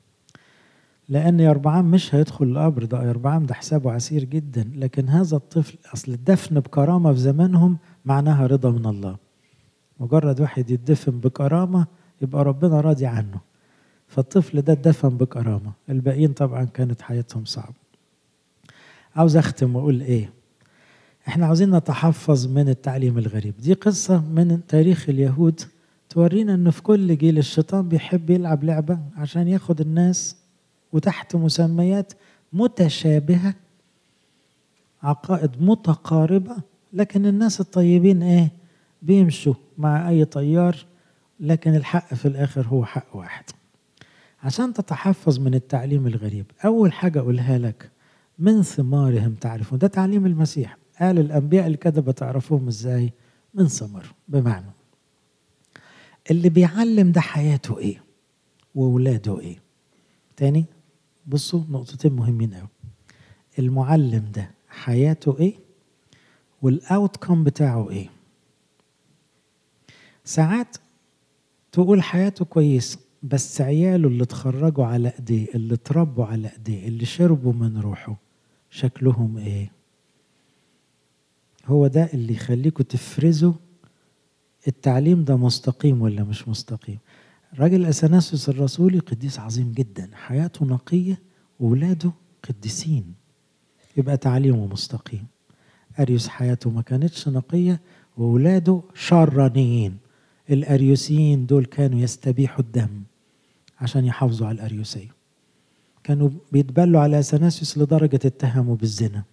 Speaker 1: لان يربعام مش هيدخل القبر ده يربعام ده حسابه عسير جدا لكن هذا الطفل اصل الدفن بكرامه في زمانهم معناها رضا من الله مجرد واحد يدفن بكرامه يبقى ربنا راضي عنه فالطفل ده اتدفن بكرامه الباقيين طبعا كانت حياتهم صعبه عاوز اختم واقول ايه احنا عاوزين نتحفظ من التعليم الغريب دي قصة من تاريخ اليهود تورينا ان في كل جيل الشيطان بيحب يلعب لعبة عشان ياخد الناس وتحت مسميات متشابهة عقائد متقاربة لكن الناس الطيبين ايه بيمشوا مع اي طيار لكن الحق في الاخر هو حق واحد عشان تتحفظ من التعليم الغريب اول حاجة اقولها لك من ثمارهم تعرفون ده تعليم المسيح قال الأنبياء الكذبة تعرفوهم إزاي من ثمر بمعنى اللي بيعلم ده حياته إيه وولاده إيه تاني بصوا نقطتين مهمين قوي المعلم ده حياته إيه والأوتكم بتاعه إيه ساعات تقول حياته كويسة بس عياله اللي اتخرجوا على ايديه اللي اتربوا على ايديه اللي شربوا من روحه شكلهم ايه هو ده اللي يخليكم تفرزوا التعليم ده مستقيم ولا مش مستقيم الراجل اثناسيوس الرسولي قديس عظيم جدا حياته نقيه وولاده قديسين يبقى تعليمه مستقيم اريوس حياته ما كانتش نقيه وولاده شرانيين الاريوسيين دول كانوا يستبيحوا الدم عشان يحافظوا على الاريوسيه كانوا بيتبلوا على اثناسيوس لدرجه اتهموا بالزنا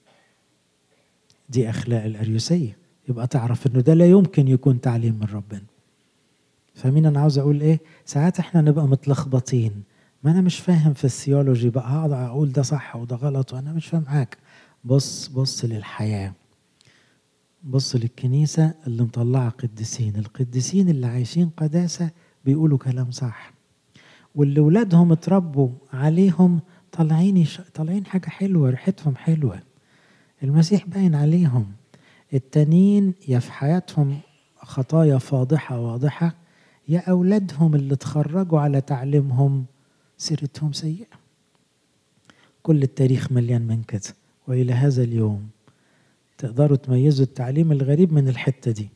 Speaker 1: دي اخلاق الاريوسيه يبقى تعرف انه ده لا يمكن يكون تعليم من ربنا فمين انا عاوز اقول ايه ساعات احنا نبقى متلخبطين ما انا مش فاهم في الثيولوجي بقى هقعد اقول ده صح وده غلط وانا مش فاهم حاجه بص بص للحياه بص للكنيسه اللي مطلعه قديسين القديسين اللي عايشين قداسه بيقولوا كلام صح واللي ولادهم اتربوا عليهم طالعين يش... طالعين حاجه حلوه ريحتهم حلوه المسيح باين عليهم التانيين يا في حياتهم خطايا فاضحة واضحة يا أولادهم اللي اتخرجوا على تعليمهم سيرتهم سيئة كل التاريخ مليان من كده وإلى هذا اليوم تقدروا تميزوا التعليم الغريب من الحتة دي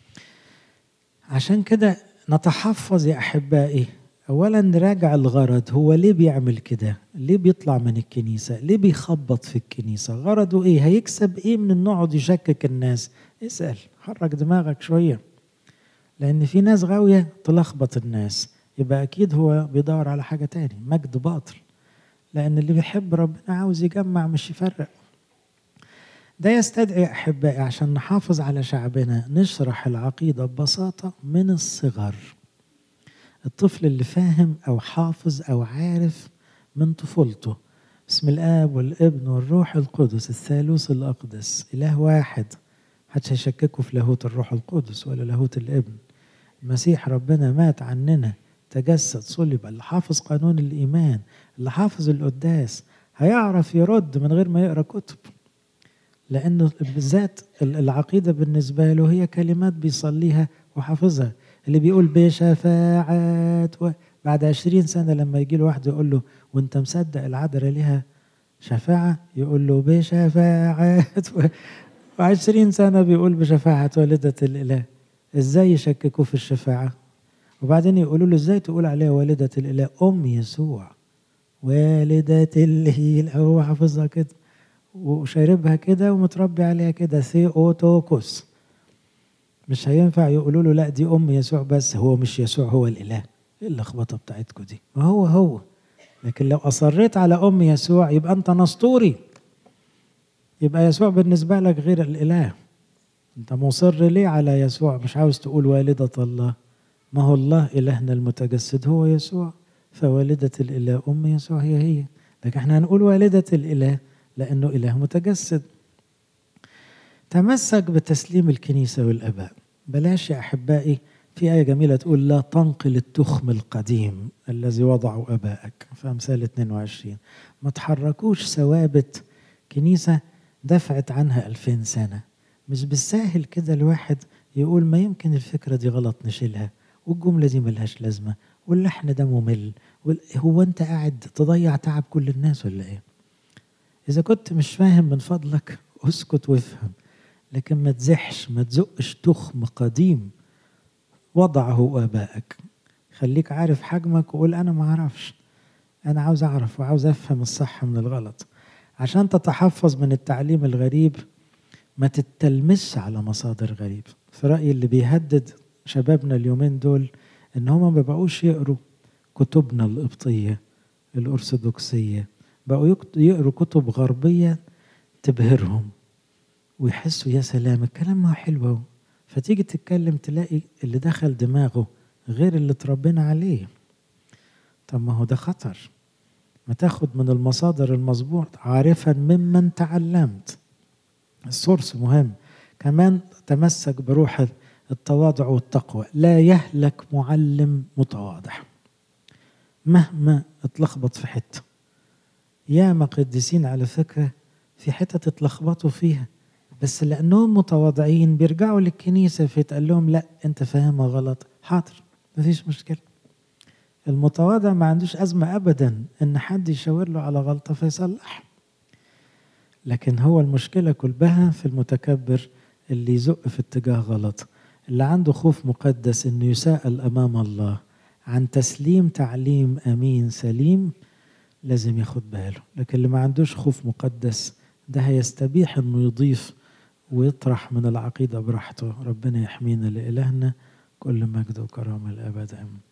Speaker 1: عشان كده نتحفظ يا أحبائي أولا نراجع الغرض هو ليه بيعمل كده ليه بيطلع من الكنيسة ليه بيخبط في الكنيسة غرضه إيه هيكسب إيه من إنه يقعد يشكك الناس اسأل حرك دماغك شوية لأن في ناس غاوية تلخبط الناس يبقى أكيد هو بيدور على حاجة تاني مجد باطل لأن اللي بيحب ربنا عاوز يجمع مش يفرق ده يستدعي أحبائي عشان نحافظ على شعبنا نشرح العقيدة ببساطة من الصغر الطفل اللي فاهم أو حافظ أو عارف من طفولته بسم الآب والابن والروح القدس الثالوث الأقدس إله واحد محدش هيشككوا في لاهوت الروح القدس ولا لاهوت الابن المسيح ربنا مات عننا تجسد صلب اللي حافظ قانون الإيمان اللي حافظ القداس هيعرف يرد من غير ما يقرأ كتب لأنه بالذات العقيدة بالنسبة له هي كلمات بيصليها وحافظها اللي بيقول بشفاعات و... بعد عشرين سنة لما يجي له واحد يقول له وانت مصدق العذراء ليها شفاعة يقول له بشفاعات و... وعشرين سنة بيقول بشفاعة والدة الإله ازاي يشككوا في الشفاعة وبعدين يقولوا له ازاي تقول عليها والدة الإله أم يسوع والدة الإله هو حافظها كده وشاربها كده ومتربي عليها كده ثيوتوكوس مش هينفع يقولوا له لا دي ام يسوع بس هو مش يسوع هو الاله ايه اللخبطه بتاعتكم دي ما هو هو لكن لو اصريت على ام يسوع يبقى انت نسطوري يبقى يسوع بالنسبه لك غير الاله انت مصر ليه على يسوع مش عاوز تقول والده الله ما هو الله الهنا المتجسد هو يسوع فوالده الاله ام يسوع هي هي لكن احنا هنقول والده الاله لانه اله متجسد تمسك بتسليم الكنيسة والآباء بلاش يا أحبائي في آية جميلة تقول لا تنقل التخم القديم الذي وضعه آبائك في أمثال 22 ما تحركوش ثوابت كنيسة دفعت عنها ألفين سنة مش بالساهل كده الواحد يقول ما يمكن الفكرة دي غلط نشيلها والجملة دي ملهاش لازمة واللحن ده ممل هو أنت قاعد تضيع تعب كل الناس ولا إيه إذا كنت مش فاهم من فضلك اسكت وافهم لكن ما تزحش ما تزقش تخم قديم وضعه آبائك خليك عارف حجمك وقول أنا ما أعرفش أنا عاوز أعرف وعاوز أفهم الصح من الغلط عشان تتحفظ من التعليم الغريب ما تتلمسش على مصادر غريب في رأيي اللي بيهدد شبابنا اليومين دول إن هما ما بقوش يقروا كتبنا القبطية الأرثوذكسية بقوا يقروا كتب غربية تبهرهم ويحسوا يا سلام الكلام ما هو حلو اهو فتيجي تتكلم تلاقي اللي دخل دماغه غير اللي اتربينا عليه طب ما هو ده خطر ما تاخد من المصادر المظبوط عارفا ممن تعلمت السورس مهم كمان تمسك بروح التواضع والتقوى لا يهلك معلم متواضع مهما اتلخبط في حته ياما قديسين على فكره في حتة اتلخبطوا فيها بس لأنهم متواضعين بيرجعوا للكنيسة فيتقال لهم لا أنت فاهمها غلط حاضر مفيش مشكلة المتواضع ما عندوش أزمة أبدا إن حد يشاور له على غلطة فيصلح لكن هو المشكلة كلها في المتكبر اللي يزق في اتجاه غلط اللي عنده خوف مقدس انه يساءل امام الله عن تسليم تعليم امين سليم لازم ياخد باله لكن اللي ما عندوش خوف مقدس ده هيستبيح انه يضيف ويطرح من العقيدة براحته ربنا يحمينا لإلهنا كل مجد وكرامة الأبد آمين